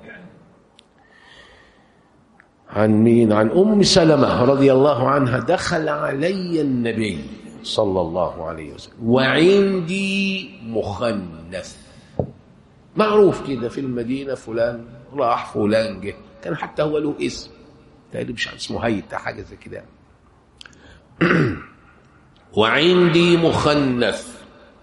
عن مين عن ام سلمه رضي الله عنها دخل علي النبي صلى الله عليه وسلم وعندي مخنث معروف كده في المدينه فلان راح فلان جه كان حتى هو له اسم تقريبا مش اسمه هيت حاجه زي كده وعندي مخنث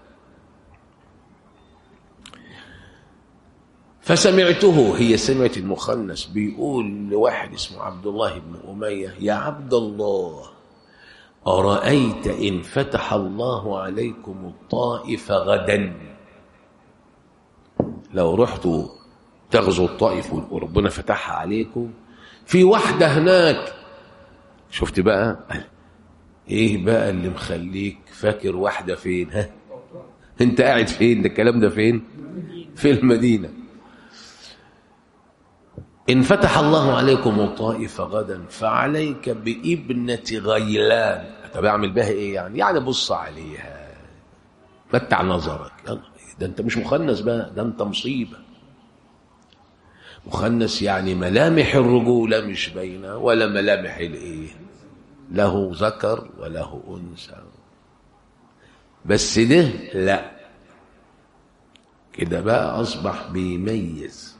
فسمعته هي سمعت المخنث بيقول لواحد اسمه عبد الله بن أمية يا عبد الله أرأيت إن فتح الله عليكم الطائف غدا لو رحتوا تغزوا الطائف وربنا فتحها عليكم في واحدة هناك شفت بقى ايه بقى اللي مخليك فاكر واحدة فين ها انت قاعد فين ده الكلام ده فين في المدينه إن فتح الله عليكم الطائف غدا فعليك بابنة غيلان طب أعمل بها إيه يعني؟ يعني بص عليها متع نظرك يلا ده أنت مش مخنث بقى ده أنت مصيبة مخنث يعني ملامح الرجولة مش باينة ولا ملامح الإيه؟ له ذكر وله أنثى بس ده لا كده بقى أصبح بيميز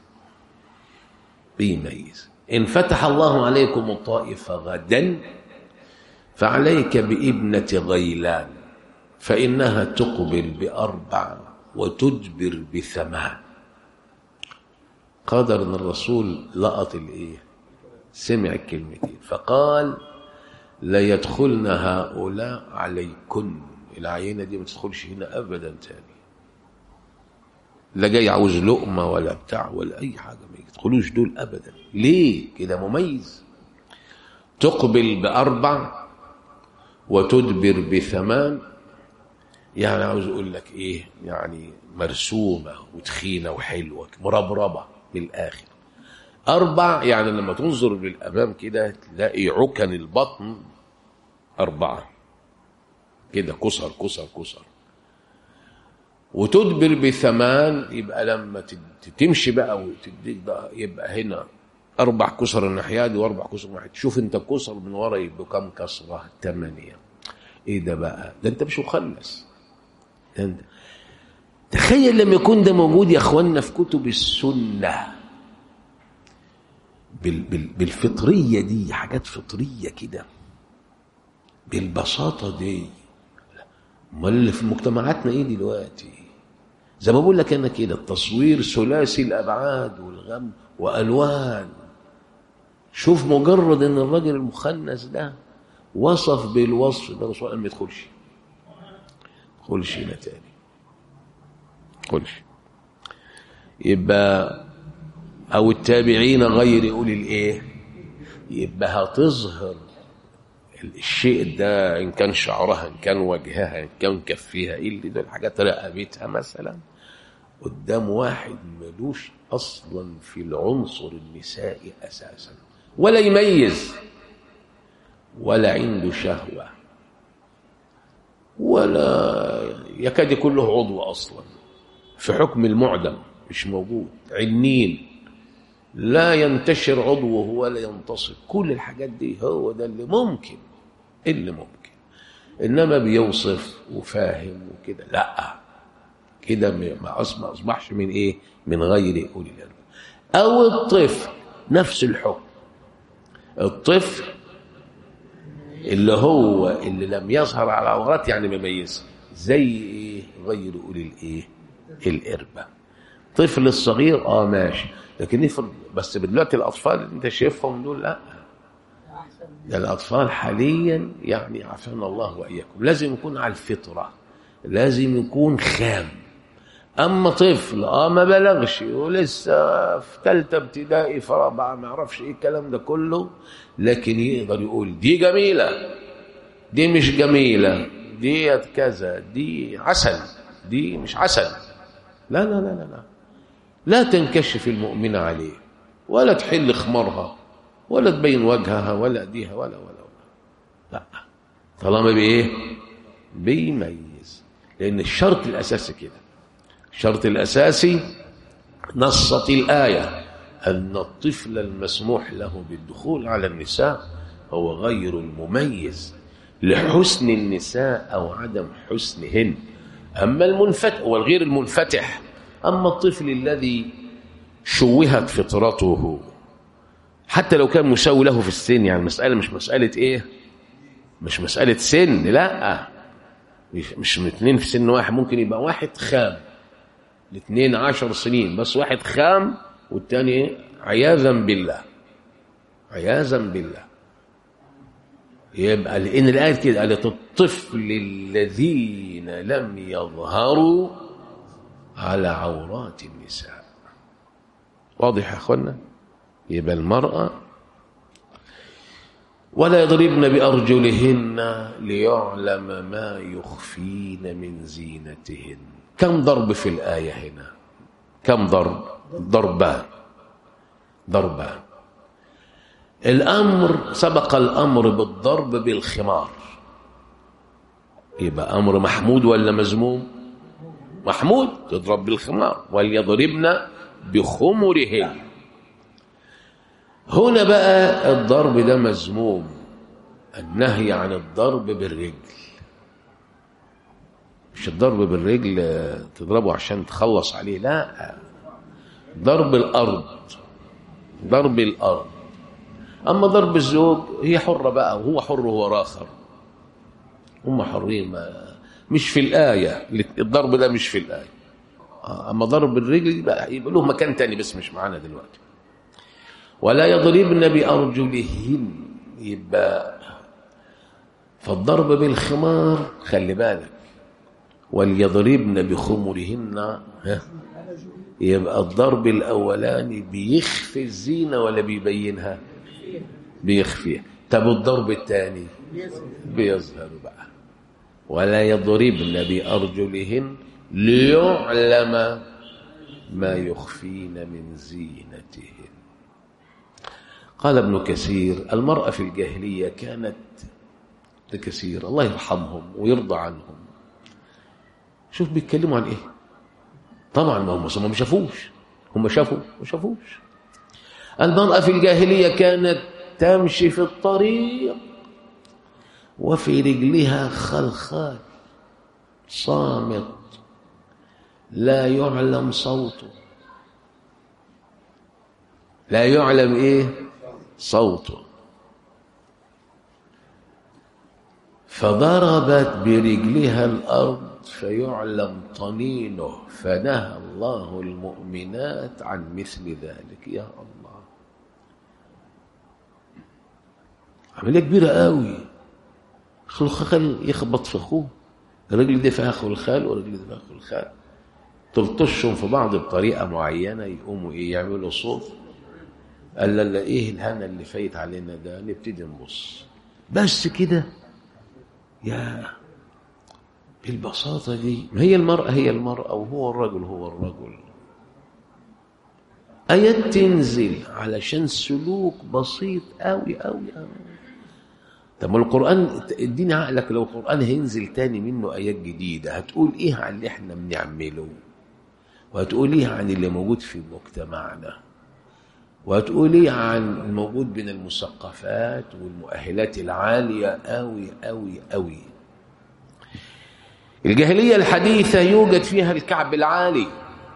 بيميز إن فتح الله عليكم الطائف غدا فعليك بابنة غيلان فإنها تقبل بأربع وتدبر بثمان قدر ان الرسول لقط الايه سمع الكلمتين فقال لا يدخلن هؤلاء عليكن العينه دي ما تدخلش هنا ابدا تاني لا جاي عاوز لقمه ولا بتاع ولا اي حاجه ما يدخلوش دول ابدا ليه كده مميز تقبل باربع وتدبر بثمان يعني عاوز اقول لك ايه يعني مرسومه وتخينه وحلوه مربربه من الاخر اربع يعني لما تنظر للامام كده تلاقي عكن البطن اربعه كده كسر كسر كسر وتدبر بثمان يبقى لما تمشي بقى وتديك بقى يبقى هنا اربع كسر الناحيه دي واربع كسر الناحيه شوف انت كسر من ورا يبقوا كم كسره ثمانيه ايه ده بقى ده انت مش مخلص ده انت تخيل لما يكون ده موجود يا اخوانا في كتب السنه بال بال بالفطريه دي حاجات فطريه كده بالبساطه دي امال اللي في مجتمعاتنا ايه دلوقتي زي ما بقول لك انا كده التصوير ثلاثي الابعاد والغم والوان شوف مجرد ان الراجل المخنث ده وصف بالوصف ده الرسول قال ما يدخلش ما يدخلش هنا تاني ما يدخلش يبقى او التابعين غير اولي الايه يبقى هتظهر الشيء ده ان كان شعرها ان كان وجهها ان كان كفيها ايه اللي دول حاجات رقبتها مثلا قدام واحد ملوش اصلا في العنصر النسائي اساسا ولا يميز ولا عنده شهوه ولا يكاد يكون له عضو اصلا في حكم المعدم مش موجود عنين لا ينتشر عضوه ولا ينتصب كل الحاجات دي هو ده اللي ممكن اللي ممكن انما بيوصف وفاهم وكده لا كده ما اصبحش من ايه من غير اولي الالباب او الطفل نفس الحكم الطفل اللي هو اللي لم يظهر على عورات يعني مميزه زي ايه غير اولي الايه الاربه طفل الصغير اه ماشي لكن افرض بس دلوقتي الاطفال اللي انت شايفهم دول لا ده الاطفال حاليا يعني عافانا الله واياكم لازم يكون على الفطره لازم يكون خام اما طفل اه ما بلغش ولسه في ثالثه ابتدائي في رابعه ما يعرفش ايه الكلام ده كله لكن يقدر يقول دي جميله دي مش جميله دي كذا دي عسل دي مش عسل لا لا لا لا لا لا تنكشف المؤمنة عليه ولا تحل خمرها ولا تبين وجهها ولا ايديها ولا ولا ولا لا طالما بايه بيميز لان الشرط الاساسي كده الشرط الاساسي نصت الايه ان الطفل المسموح له بالدخول على النساء هو غير المميز لحسن النساء او عدم حسنهن اما المنفتح والغير المنفتح اما الطفل الذي شوهت فطرته حتى لو كان مساوي له في السن يعني المسألة مش مسألة ايه مش مسألة سن لا مش مش من اتنين في سن واحد ممكن يبقى واحد خام الاثنين عشر سنين بس واحد خام والتاني ايه عياذا بالله عياذا بالله يبقى لان الايه كده قالت الطفل الذين لم يظهروا على عورات النساء واضح يا اخوانا يبقى المرأة ولا يضربن بأرجلهن ليعلم ما يخفين من زينتهن كم ضرب في الآية هنا كم ضرب ضربان ضربان الأمر سبق الأمر بالضرب بالخمار يبقى أمر محمود ولا مذموم محمود تضرب بالخمار وليضربن بخمرهن هنا بقى الضرب ده مذموم النهي عن الضرب بالرجل مش الضرب بالرجل تضربه عشان تخلص عليه لا ضرب الأرض ضرب الأرض أما ضرب الزوج هي حرة بقى وهو حر وهو راخر هم حرين ما مش في الآية الضرب ده مش في الآية أما ضرب الرجل يبقى, يبقى له مكان تاني بس مش معانا دلوقتي ولا يضربن بأرجلهن يبقى فالضرب بالخمار خلي بالك وليضربن بخمرهن ها يبقى الضرب الأولاني بيخفي الزينة ولا بيبينها بيخفيها طب الضرب الثاني بيظهر بقى ولا يضربن بأرجلهن ليعلم ما يخفين من زينتهن قال ابن كثير المرأة في الجاهلية كانت لكثير الله يرحمهم ويرضى عنهم شوف بيتكلموا عن ايه طبعا ما هم ما شافوش هم شافوا ما شافوش المرأة في الجاهلية كانت تمشي في الطريق وفي رجلها خلخال صامت لا يعلم صوته لا يعلم ايه صوته فضربت برجلها الارض فيعلم طنينه فنهى الله المؤمنات عن مثل ذلك يا الله عمليه كبيره قوي خلخال يخبط في اخوه الرجل دي فيها خلخال والرجل دي فيها خلخال تلطشهم في بعض بطريقه معينه يقوموا ايه يعملوا صوت قال لا لا ايه الهنا اللي فايت علينا ده نبتدي نبص بس كده يا البساطة دي ما هي المرأة هي المرأة وهو الرجل هو الرجل آيات تنزل علشان سلوك بسيط أوي أوي أوي طب ما القرآن اديني عقلك لو القرآن هينزل تاني منه آيات جديدة هتقول إيه عن اللي إحنا بنعمله وهتقول إيه عن اللي موجود في مجتمعنا وهتقول إيه عن الموجود بين المثقفات والمؤهلات العالية أوي أوي أوي الجاهلية الحديثة يوجد فيها الكعب العالي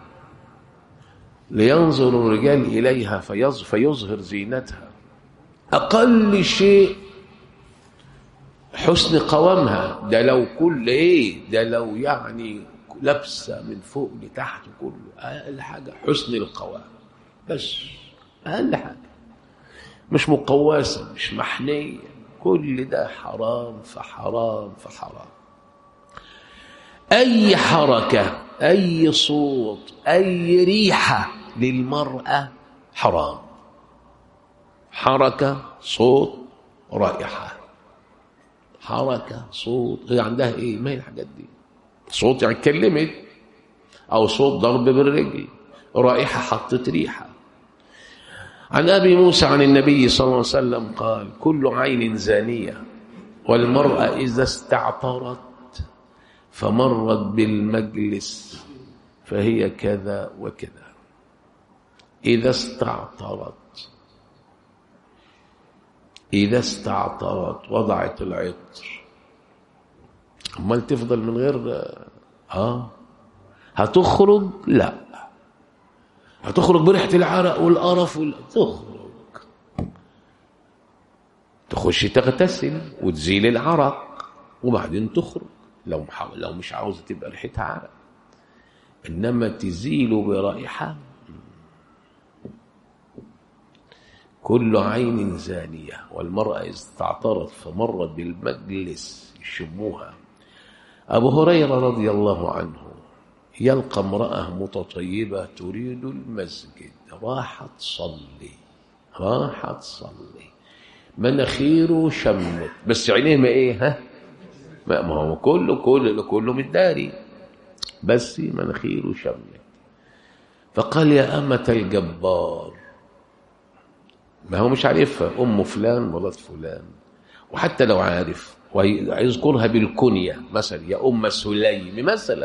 لينظر الرجال إليها فيظ- فيظهر زينتها أقل شيء حسن قوامها ده لو كل ايه ده لو يعني لابسه من فوق لتحت كله اقل حاجه حسن القوام بس اقل حاجه مش مقواسه مش محنيه كل ده حرام فحرام فحرام اي حركه اي صوت اي ريحه للمراه حرام حركه صوت رائحه حركة صوت هي عندها ايه ما هي الحاجات دي صوت يعني اتكلمت او صوت ضرب بالرجل رائحة حطت ريحة عن ابي موسى عن النبي صلى الله عليه وسلم قال كل عين زانية والمرأة اذا استعطرت فمرت بالمجلس فهي كذا وكذا اذا استعطرت إذا استعطرت وضعت العطر أمال تفضل من غير آه هتخرج لا هتخرج بريحة العرق والقرف وال... تخرج تخش تغتسل وتزيل العرق وبعدين تخرج لو مح... لو مش عاوزة تبقى ريحتها عرق إنما تزيل برائحة كل عين زانية والمرأة إذا استعطرت فمرت بالمجلس يشموها أبو هريرة رضي الله عنه يلقى امرأة متطيبة تريد المسجد راحت تصلي راحت تصلي مناخيره شمت بس عينيه ما ايه ها ما ما هو كله كله كله متداري بس مناخيره شمت فقال يا أمة الجبار ما هو مش عارفها ام فلان مرات فلان وحتى لو عارف ويذكرها بالكنية مثلا يا ام سليم مثلا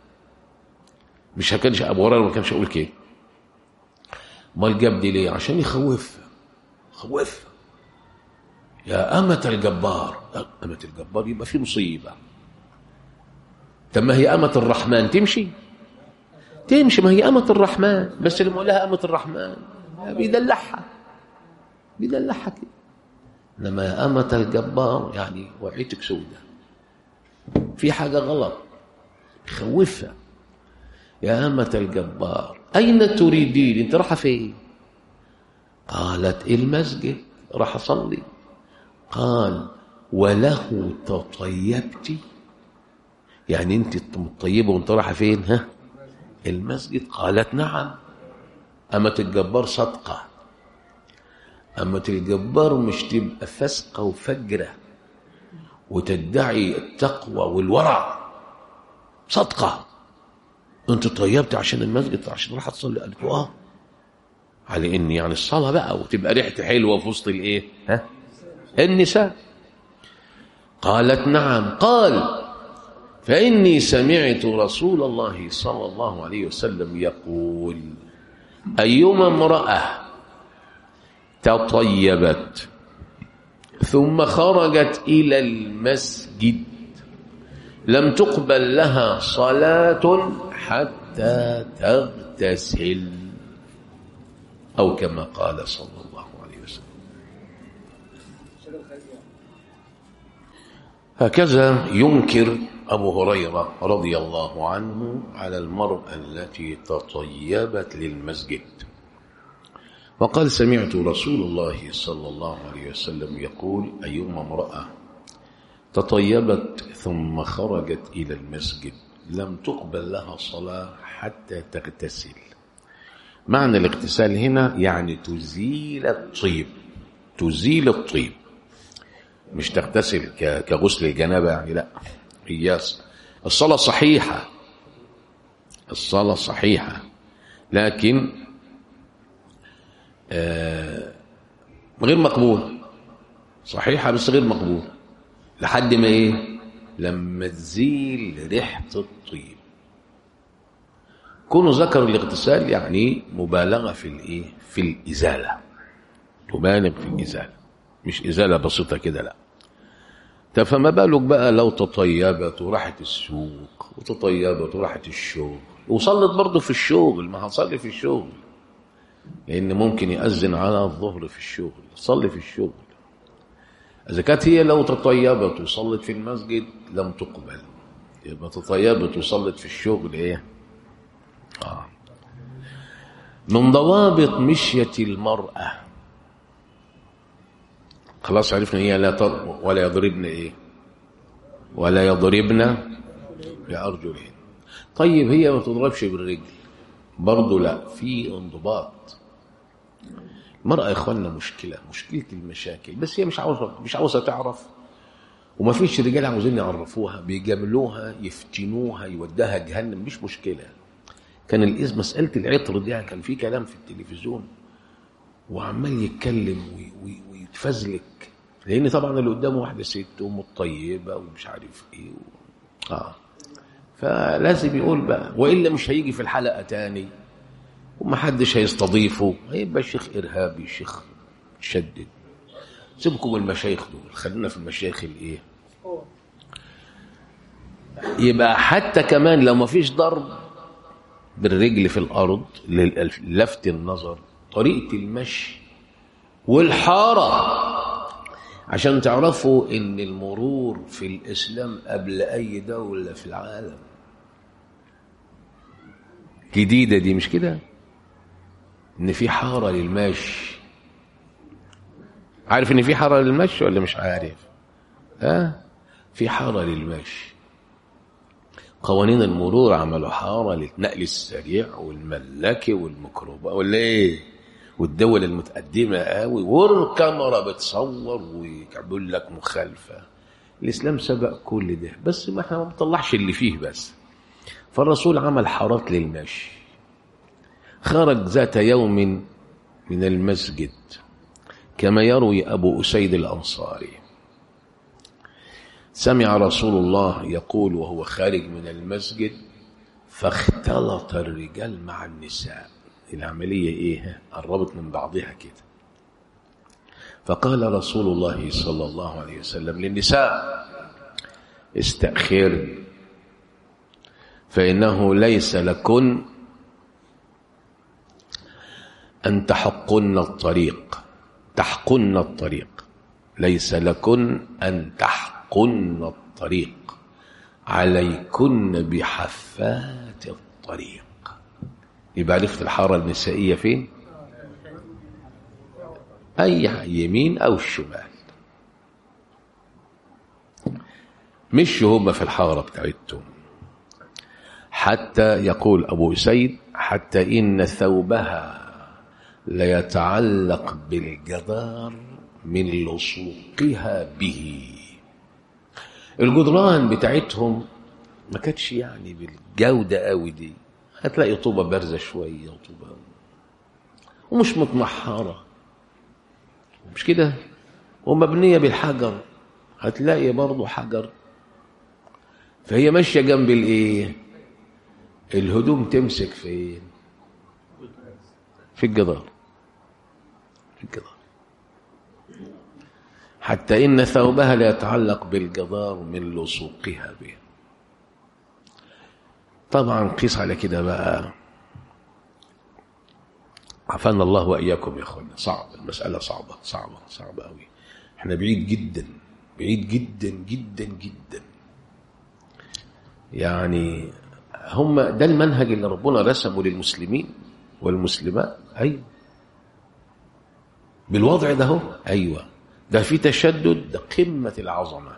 مش كانش ابو هريره ما كانش يقول كده امال جاب دي ليه عشان يخوفها خوفها يا أمة الجبار لا، أمة الجبار يبقى في مصيبة طب ما هي أمة الرحمن تمشي تمشي ما هي أمة الرحمن بس اللي لها أمة الرحمن بيدلعها بيدلعها كده انما يا أمة الجبار يعني وعيتك سودة في حاجة غلط خوفها يا أمة الجبار أين تريدين أنت رايحة فين قالت المسجد راح أصلي قال وله تطيبت يعني أنت مطيبة وأنت رايحة فين ها المسجد قالت نعم أمة الجبار صدقة أمة الجبار مش تبقى فسقة وفجرة وتدعي التقوى والورع صدقة أنت طيبت عشان المسجد عشان راح تصلي قالت له آه على إن يعني الصلاة بقى وتبقى ريحتي حلوة في وسط الإيه ها النساء قالت نعم قال فإني سمعت رسول الله صلى الله عليه وسلم يقول أيما امرأة تطيبت ثم خرجت إلى المسجد لم تقبل لها صلاة حتى تغتسل أو كما قال صلى الله عليه وسلم هكذا ينكر أبو هريرة رضي الله عنه على المرأة التي تطيبت للمسجد وقال سمعت رسول الله صلى الله عليه وسلم يقول أيما امرأة تطيبت ثم خرجت إلى المسجد لم تقبل لها صلاة حتى تغتسل معنى الاغتسال هنا يعني تزيل الطيب تزيل الطيب مش تغتسل كغسل الجنابة يعني لا هي الصلاة صحيحة الصلاة صحيحة لكن آه غير مقبول صحيحة بس غير مقبول لحد ما ايه لما تزيل ريحة الطيب كونه ذكر الاغتسال يعني مبالغة في الايه في الإزالة تبالغ في الإزالة مش إزالة بسيطة كده لا طب فما بالك بقى لو تطيبت وراحت السوق وتطيبت وراحت الشغل وصلت برضه في الشغل ما هتصلي في الشغل لأن ممكن يأذن على الظهر في الشغل صلي في الشغل إذا كانت هي لو تطيبت وصلت في المسجد لم تقبل يبقى تطيبت وصلت في الشغل إيه آه. من ضوابط مشية المرأة خلاص عرفنا هي لا تضرب ولا يضربن ايه ولا يضربن بأرجلهن طيب هي ما تضربش بالرجل برضه لا في انضباط المرأة يا اخوانا مشكلة مشكلة المشاكل بس هي مش عاوزة مش عاوزة تعرف وما فيش رجال عاوزين يعرفوها بيجاملوها يفتنوها يوداها جهنم مش مشكلة كان الإذ مسألة العطر دي كان في كلام في التلفزيون وعمال يتكلم ويتفزلك لأن طبعا اللي قدامه واحدة ست ومطيبة ومش عارف إيه و... آه فلازم يقول بقى وإلا مش هيجي في الحلقة تاني ومحدش هيستضيفه هيبقى شيخ إرهابي شيخ شدد سيبكم المشايخ دول خلينا في المشايخ الايه يبقى حتى كمان لو ما فيش ضرب بالرجل في الارض للفت النظر طريقه المشي والحاره عشان تعرفوا ان المرور في الاسلام قبل اي دوله في العالم جديده دي مش كده ان في حاره للمشي عارف ان في حاره للمشي ولا مش عارف ها أه؟ في حاره للمشي قوانين المرور عملوا حاره للنقل السريع والملاكي والميكروباص ولا ايه والدول المتقدمه قوي والكاميرا بتصور ويعمل لك مخالفه الاسلام سبق كل ده بس ما احنا ما بنطلعش اللي فيه بس فالرسول عمل حارات للمشي خرج ذات يوم من المسجد كما يروي أبو أسيد الأنصاري سمع رسول الله يقول وهو خارج من المسجد فاختلط الرجال مع النساء العملية إيه قربت من بعضها كده فقال رسول الله صلى الله عليه وسلم للنساء استأخر فإنه ليس لكن أن تحقن الطريق تحقن الطريق ليس لكن أن تحقن الطريق عليكن بحفات الطريق يبقى عرفت الحارة النسائية فين أي يمين أو الشمال مش هم في الحارة بتاعتهم حتى يقول أبو سيد حتى إن ثوبها ليتعلق بالجدار من لصوقها به الجدران بتاعتهم ما كانتش يعني بالجودة قوي دي هتلاقي طوبة بارزة شوية وطوبة ومش متمحرة مش كده ومبنية بالحجر هتلاقي برضه حجر فهي ماشية جنب الايه الهدوم تمسك فين في الجدار في الجدار حتى إن ثوبها ليتعلق بالجدار من لصوقها به طبعا قيس على كده بقى عفانا الله وإياكم يا أخوانا صعب المسألة صعبة صعبة صعبة أوي احنا بعيد جدا بعيد جدا جدا جدا يعني هم ده المنهج اللي ربنا رسمه للمسلمين والمسلمات أيوة بالوضع ده هو أيوة ده في تشدد ده قمة العظمة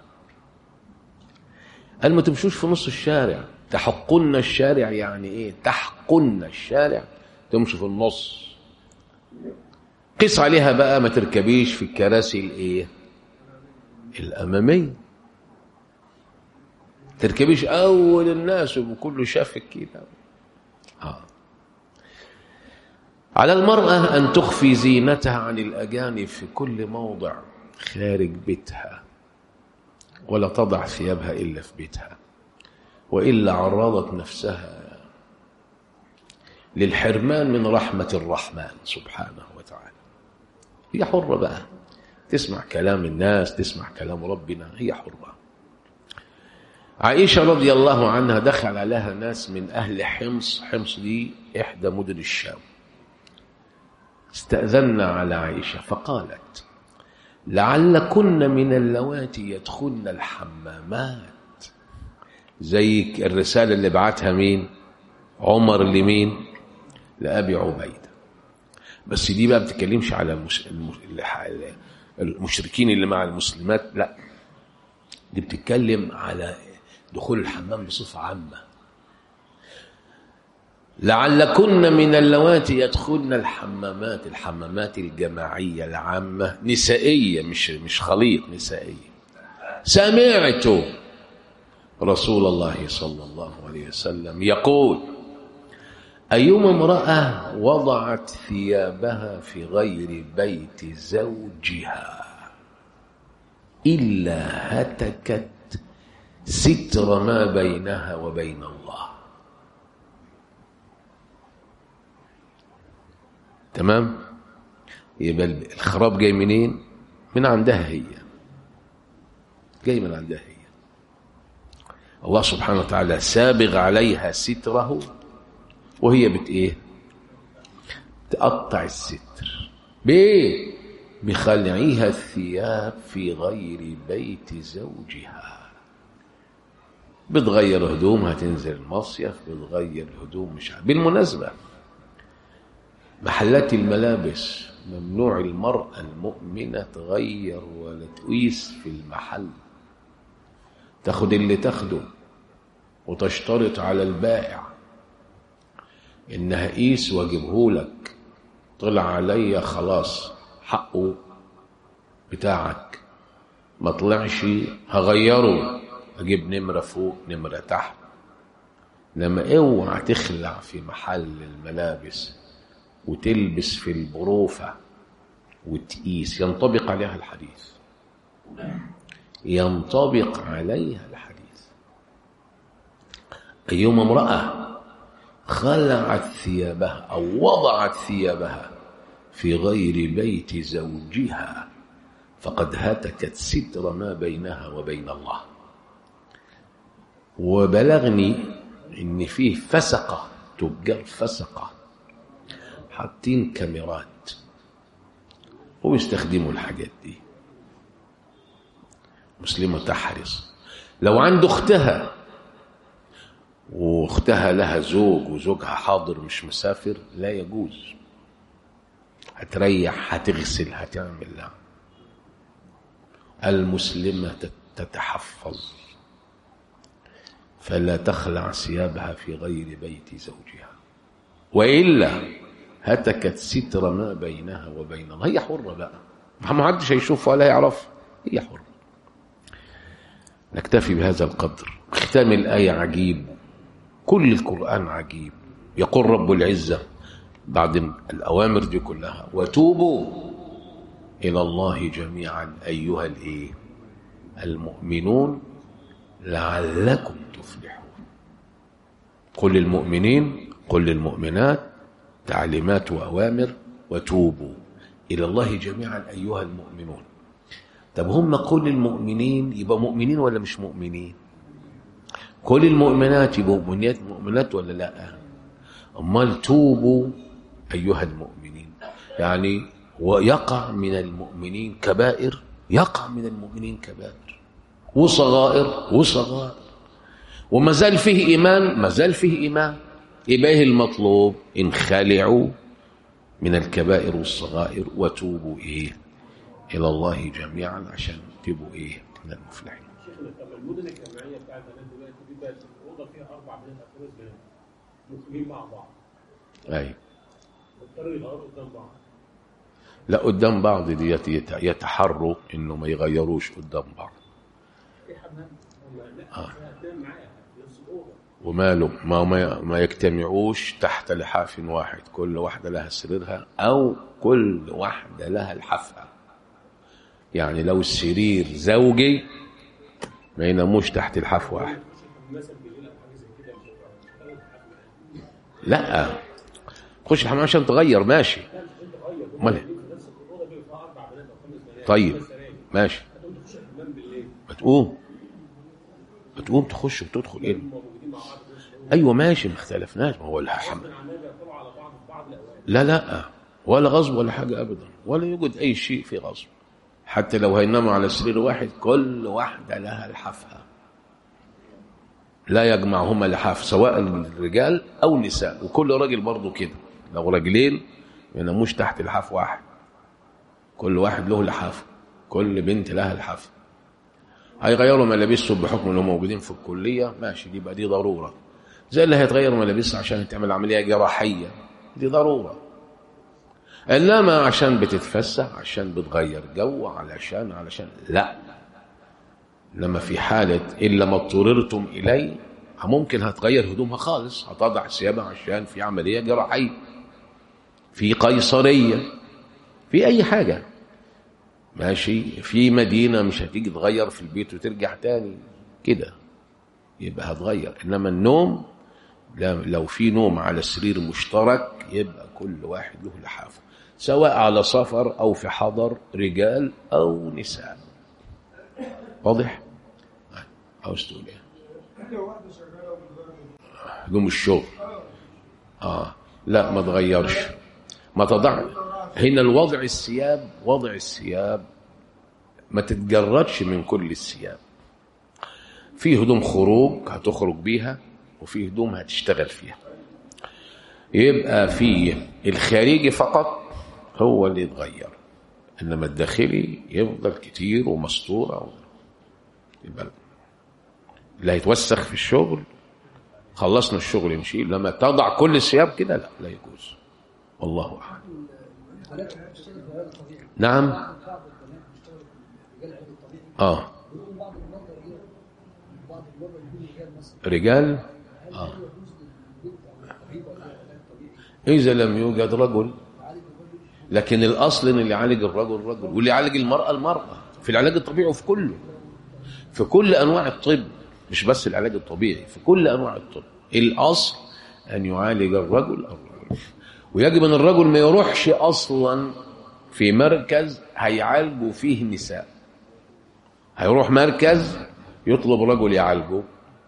قال ما تمشوش في نص الشارع تحقن الشارع يعني ايه تحقن الشارع تمشوا في النص قيس عليها بقى ما تركبيش في الكراسي الايه الاماميه تركبيش اول الناس وكله شافك كده آه. على المرأة أن تخفي زينتها عن الأجانب في كل موضع خارج بيتها ولا تضع ثيابها إلا في بيتها وإلا عرضت نفسها للحرمان من رحمة الرحمن سبحانه وتعالى هي حرة بقى تسمع كلام الناس تسمع كلام ربنا هي حرة عائشة رضي الله عنها دخل عليها ناس من أهل حمص حمص دي إحدى مدن الشام استأذنا على عائشة فقالت لعلكن من اللواتي يدخلن الحمامات زي الرسالة اللي بعتها مين عمر لمين لأبي عبيدة بس دي بقى بتتكلمش على المش... المشركين اللي مع المسلمات لا دي بتتكلم على دخول الحمام بصفة عامة لعلكن من اللواتي يدخلن الحمامات الحمامات الجماعية العامة نسائية مش مش خليط نسائية سمعت رسول الله صلى الله عليه وسلم يقول أيما امرأة وضعت ثيابها في غير بيت زوجها إلا هتكت ستر ما بينها وبين الله تمام يبقى الخراب جاي منين من عندها هي جاي من عندها هي الله سبحانه وتعالى سابغ عليها ستره وهي بت ايه تقطع الستر بايه بخلعها الثياب في غير بيت زوجها بتغير هدومها تنزل المصيف بتغير هدوم مش عارف بالمناسبة محلات الملابس ممنوع المرأة المؤمنة تغير ولا تقيس في المحل تاخد اللي تاخده وتشترط على البائع انها قيس واجيبهولك طلع عليا خلاص حقه بتاعك ما طلعش هغيره اجيب نمره فوق نمره تحت لما اوعى تخلع في محل الملابس وتلبس في البروفه وتقيس ينطبق عليها الحديث ينطبق عليها الحديث أيما امرأة خلعت ثيابها أو وضعت ثيابها في غير بيت زوجها فقد هتكت ستر ما بينها وبين الله وبلغني ان فيه فسقه تجار فسقه حاطين كاميرات وبيستخدموا الحاجات دي مسلمه تحرص لو عند اختها واختها لها زوج وزوجها حاضر مش مسافر لا يجوز هتريح هتغسل هتعمل لا المسلمة تتحفظ فلا تخلع ثيابها في غير بيت زوجها وإلا هتكت ستر ما بينها وبين الله هي حرة بقى ما حدش هيشوف ولا يعرف هي حرة نكتفي بهذا القدر ختام الآية عجيب كل القرآن عجيب يقول رب العزة بعد الأوامر دي كلها وتوبوا إلى الله جميعا أيها الإيه المؤمنون لعلكم تفلحون قل للمؤمنين قل للمؤمنات تعليمات وأوامر وتوبوا إلى الله جميعا أيها المؤمنون طب هم كل المؤمنين يبقى مؤمنين ولا مش مؤمنين كل المؤمنات يبقوا مؤمنات مؤمنات ولا لا امال توبوا ايها المؤمنين يعني ويقع من المؤمنين كبائر يقع من المؤمنين كبائر وصغائر وصغائر وما زال فيه ايمان ما زال فيه ايمان يبقى ايه المطلوب انخلعوا من الكبائر والصغائر وتوبوا ايه الى الله جميعا عشان تبقوا ايه من المفلحين شيخنا طب المدن الجامعيه بتاعت البنات دلوقتي دي بقت الاوضه فيها اربع بنات او خمس بنات مقيمين مع بعض ايوه اضطروا يغيروا قدام بعض لا قدام بعض ديت يت- يتحروا انه ما يغيروش قدام بعض في حمام هم لا هتنام معاها في نفس الاوضه وماله ما ما, ما يجتمعوش تحت لحاف واحد كل واحدة لها سريرها أو كل واحدة لها الحافة يعني لو السرير زوجي ما يناموش تحت الحاف واحد مثلا بالليل او حاجه زي كده مش هتعرف تخلي الحمام لا تخش الحمام عشان تغير ماشي انت غير امال إيه؟ في نفس الاوضه بيبقى فيها اربع بنات او خمس بنات طيب خمس سراير. ماشي هتقوم تخش الحمام بالليل بتقوم بتقوم تخش وتدخل ايه هم موجودين مع بعض في نفس الاوضه ايوه ماشي ما اختلفناش ما هو الحمام غصب عننا بيعتروا على بعض في بعض الاوقات لا لا ولا غصب ولا حاجة أبدا ولا يوجد أي شيء في غصب حتى لو هيناموا على سرير واحد كل واحدة لها لحافها لا يجمعهما لحاف سواء الرجال أو النساء وكل راجل برضه كده لو راجلين ما يناموش تحت لحاف واحد كل واحد له لحاف كل بنت لها لحاف هيغيروا ملابسهم بحكم انهم موجودين في الكليه ماشي دي بقى دي ضروره زي اللي هيتغير ملابسها عشان تعمل عمليه جراحيه دي ضروره انما عشان بتتفسح عشان بتغير جو علشان علشان لا لما في حالة إلا ما اضطررتم إليه ممكن هتغير هدومها خالص هتضع ثيابها عشان في عملية جراحية في قيصرية في أي حاجة ماشي في مدينة مش هتيجي تغير في البيت وترجع تاني كده يبقى هتغير إنما النوم لا- لو في نوم على سرير مشترك يبقى كل واحد له لحافه سواء على سفر او في حضر رجال او نساء واضح عاوز تقول ايه هدوم الشغل اه لا ما تغيرش ما تضع هنا الوضع الثياب وضع الثياب ما تتجردش من كل الثياب في هدوم خروج هتخرج بيها وفي هدوم هتشتغل فيها يبقى في الخارجي فقط هو اللي يتغير انما الداخلي يفضل كتير ومستوره يبقى لا يتوسخ في الشغل خلصنا الشغل نشيل لما تضع كل الثياب كده لا لا يجوز والله اعلم حالات بتشتغل في العلاج الطبيعي نعم بعض البنات بتشتغل في رجال العلاج الطبيعي اه ويقوم بعض المرضى رجال بعض المرضى يكون رجال مثلا رجال هل هل يجوز للبنت او الطبيب ولا العلاج الطبيعي اذا لم يوجد رجل يعالج الرجل لكن الاصل ان اللي يعالج الرجل رجل واللي يعالج المراه المراه في العلاج الطبيعي وفي كله في كل انواع الطب مش بس العلاج الطبيعي في كل انواع الطب الاصل ان يعالج الرجل الرجل ويجب ان الرجل ما يروحش اصلا في مركز هيعالجوا فيه النساء هيروح مركز يطلب رجل يعالجه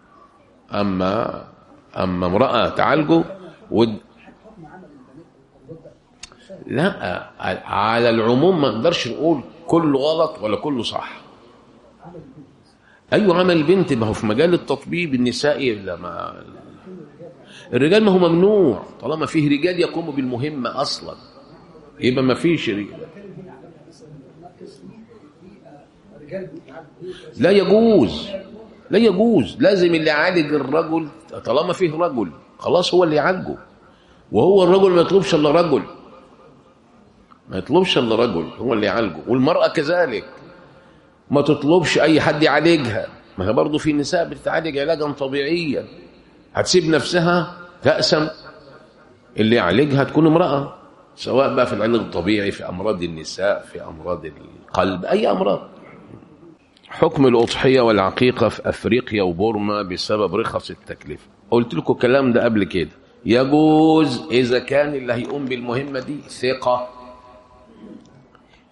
اما اما امراه تعالجه ود حكم عمل البنات او الطبيبات بقى لا على العموم ما نقدرش نقول كله غلط ولا كله صح عمل البنت ايوه عمل البنت ما هو في مجال التطبيب النسائي لما الرجال ما هو ممنوع طالما فيه رجال يقوموا بالمهمه اصلا يبقى ما فيش رجال بتكلم هنا على مثلا مركز في آه، رجال بيعالجوا لا يجوز لا يجوز لازم اللي يعالج الرجل طالما فيه رجل خلاص هو اللي يعالجه وهو الرجل ما يطلبش الا رجل ما يطلبش الا رجل هو اللي يعالجه والمرأة كذلك ما تطلبش اي حد يعالجها ما هي برضه في نساء بتتعالج علاجا طبيعيا هتسيب نفسها تأسم اللي يعالجها تكون امرأة سواء بقى في العلاج الطبيعي في أمراض النساء في أمراض القلب أي أمراض حكم الأضحية والعقيقة في أفريقيا وبورما بسبب رخص التكلفة قلت لكم الكلام ده قبل كده يجوز إذا كان اللي هيقوم بالمهمة دي ثقة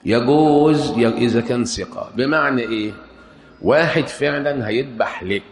يجوز ي- إذا كان ثقة بمعنى إيه واحد فعلا هيذبح لك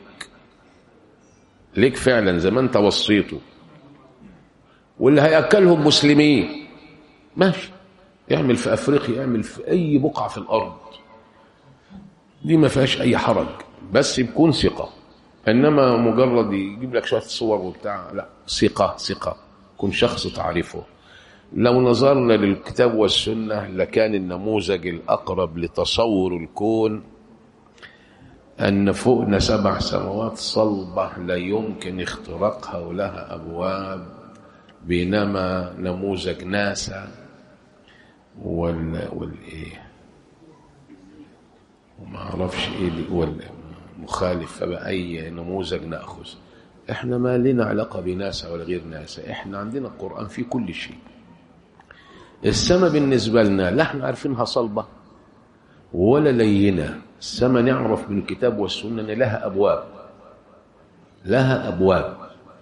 لك فعلا زي ما أنت وصيته واللي هيأكلهم مسلمين ماشي يعمل في أفريقيا يعمل في أي بقعة في الأرض دي ما فيهاش أي حرج بس يكون ثقة إنما مجرد يجيب لك شوية صور وبتاع لا ثقة ثقة يكون شخص تعرفه لو نظرنا للكتاب والسنة لكان النموذج الأقرب لتصور الكون أن فوقنا سبع سماوات صلبة لا يمكن اختراقها ولها أبواب بينما نموذج ناسا وال والإيه وما أعرفش إيه اللي هو المخالف فبأي نموذج نأخذ إحنا ما لنا علاقة بناسا ولا غير ناسا إحنا عندنا القرآن في كل شيء السماء بالنسبة لنا لا احنا عارفينها صلبة ولا لينة السماء نعرف من الكتاب والسنة ان لها أبواب لها أبواب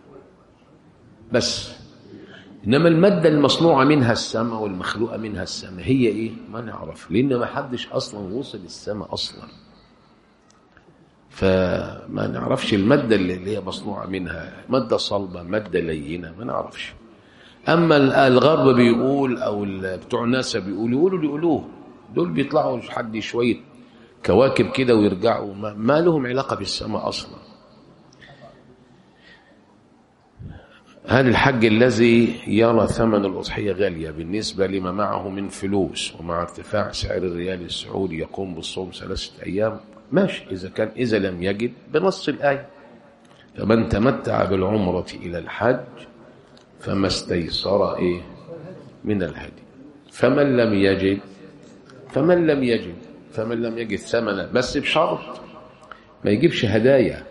بس إنما المادة المصنوعة منها السماء والمخلوقة منها السماء هي إيه؟ ما نعرف لأن ما حدش أصلا وصل السماء أصلا فما نعرفش المادة اللي هي مصنوعة منها مادة صلبة مادة لينة ما نعرفش اما الغرب بيقول او بتوع ناسا بيقولوا يقولوا اللي يقولوه دول بيطلعوا حد شويه كواكب كده ويرجعوا ما, ما لهم علاقه بالسماء اصلا هل الحج الذي يرى ثمن الأضحية غالية بالنسبة لما معه من فلوس ومع ارتفاع سعر الريال السعودي يقوم بالصوم ثلاثة أيام ماشي إذا كان إذا لم يجد بنص الآية فمن تمتع بالعمرة إلى الحج فما استيسر ايه من الهدي فمن لم يجد فمن لم يجد فمن لم يجد ثمنا بس بشرط ما يجيبش هدايا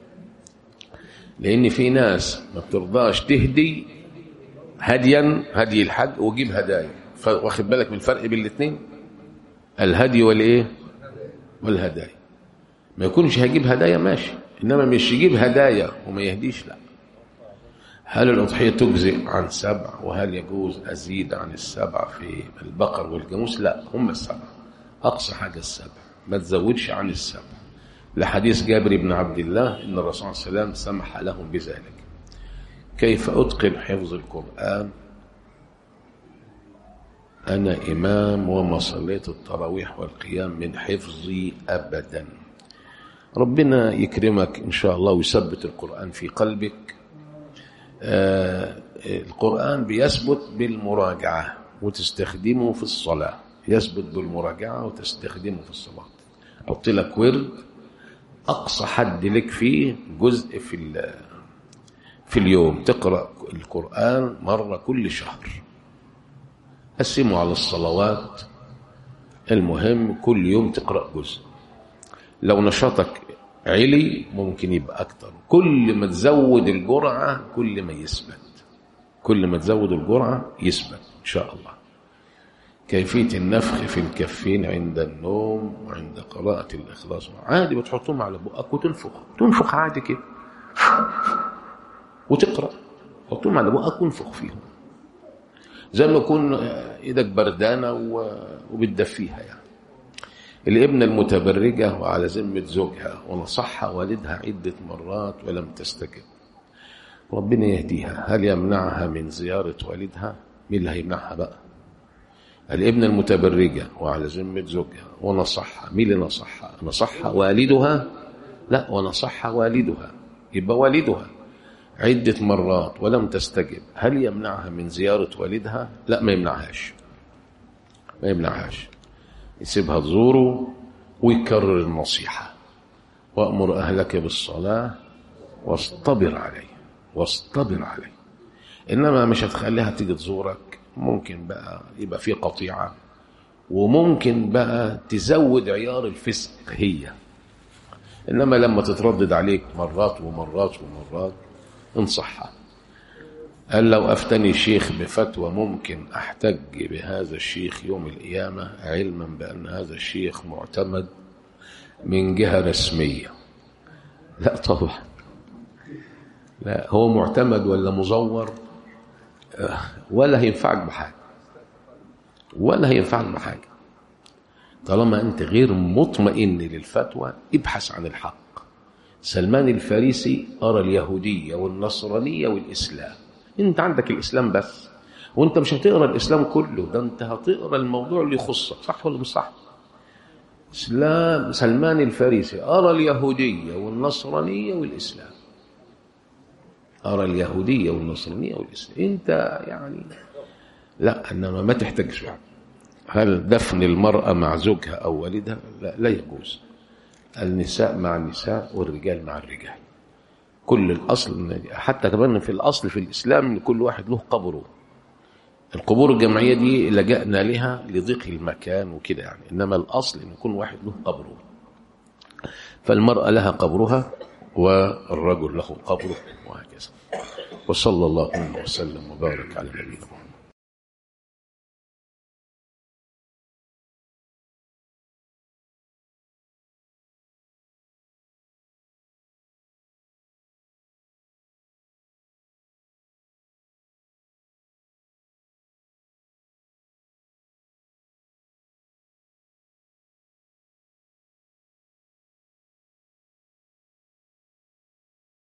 لان في ناس ما بترضاش تهدي هديا هدي الحج وجيب هدايا واخد بالك من الفرق بين الاثنين الهدي والايه والهدايا ما يكونش هيجيب هدايا ماشي انما مش يجيب هدايا وما يهديش لا هل الأضحية تجزئ عن سبع وهل يجوز أزيد عن السبع في البقر والجاموس لا هم السبع أقصى حاجة السبع ما تزودش عن السبع لحديث جابر بن عبد الله إن الرسول صلى الله عليه وسلم سمح لهم بذلك كيف أتقن حفظ القرآن أنا إمام وما صليت التراويح والقيام من حفظي أبدا ربنا يكرمك إن شاء الله ويثبت القرآن في قلبك آه القرآن بيثبت بالمراجعة وتستخدمه في الصلاة يثبت بالمراجعة وتستخدمه في الصلاة قلت لك ورد أقصى حد لك فيه جزء في في اليوم تقرأ القرآن مرة كل شهر قسمه على الصلوات المهم كل يوم تقرأ جزء لو نشاطك علي ممكن يبقى أكتر كل ما تزود الجرعة كل ما يثبت كل ما تزود الجرعة يثبت إن شاء الله كيفية النفخ في الكفين عند النوم وعند قراءة الإخلاص عادي بتحطهم على بقك وتنفخ تنفخ عادي كده وتقرأ حطهم على بقك وانفخ فيهم زي ما يكون ايدك بردانة وبتدفيها يعني الابنة المتبرجة وعلى ذمة زوجها ونصحها والدها عدة مرات ولم تستجب ربنا يهديها هل يمنعها من زيارة والدها مين اللي هيمنعها بقى الابنة المتبرجة وعلى ذمة زوجها ونصحها مين اللي نصحها نصحها والدها لا ونصحها والدها يبقى والدها عدة مرات ولم تستجب هل يمنعها من زيارة والدها لا ما يمنعهاش ما يمنعهاش يسيبها تزوره ويكرر النصيحة وأمر أهلك بالصلاة واصطبر عليه واصطبر عليه إنما مش هتخليها تيجي تزورك ممكن بقى يبقى في قطيعة وممكن بقى تزود عيار الفسق هي إنما لما تتردد عليك مرات ومرات ومرات انصحها قال لو أفتني شيخ بفتوى ممكن أحتج بهذا الشيخ يوم القيامة علما بأن هذا الشيخ معتمد من جهة رسمية لا طبعا لا هو معتمد ولا مزور ولا هينفعك بحاجة ولا هينفعك بحاجة طالما أنت غير مطمئن للفتوى ابحث عن الحق سلمان الفارسي أرى اليهودية والنصرانية والإسلام أنت عندك الإسلام بس وأنت مش هتقرأ الإسلام كله ده أنت هتقرأ الموضوع اللي يخصك صح ولا مش صح إسلام سلمان الفارسي أرى اليهودية والنصرانية والإسلام أرى اليهودية والنصرانية والإسلام أنت يعني لا إنما ما تحتاجش هل دفن المرأة مع زوجها أو والدها لا, لا يجوز النساء مع النساء والرجال مع الرجال كل الأصل حتى كمان في الأصل في الإسلام إن كل واحد له قبره القبور الجمعية دي لجأنا لها لضيق المكان وكده يعني إنما الأصل إن يكون واحد له قبره فالمرأة لها قبرها والرجل له قبره وهكذا وصلى الله وسلم وبارك على نبينا محمد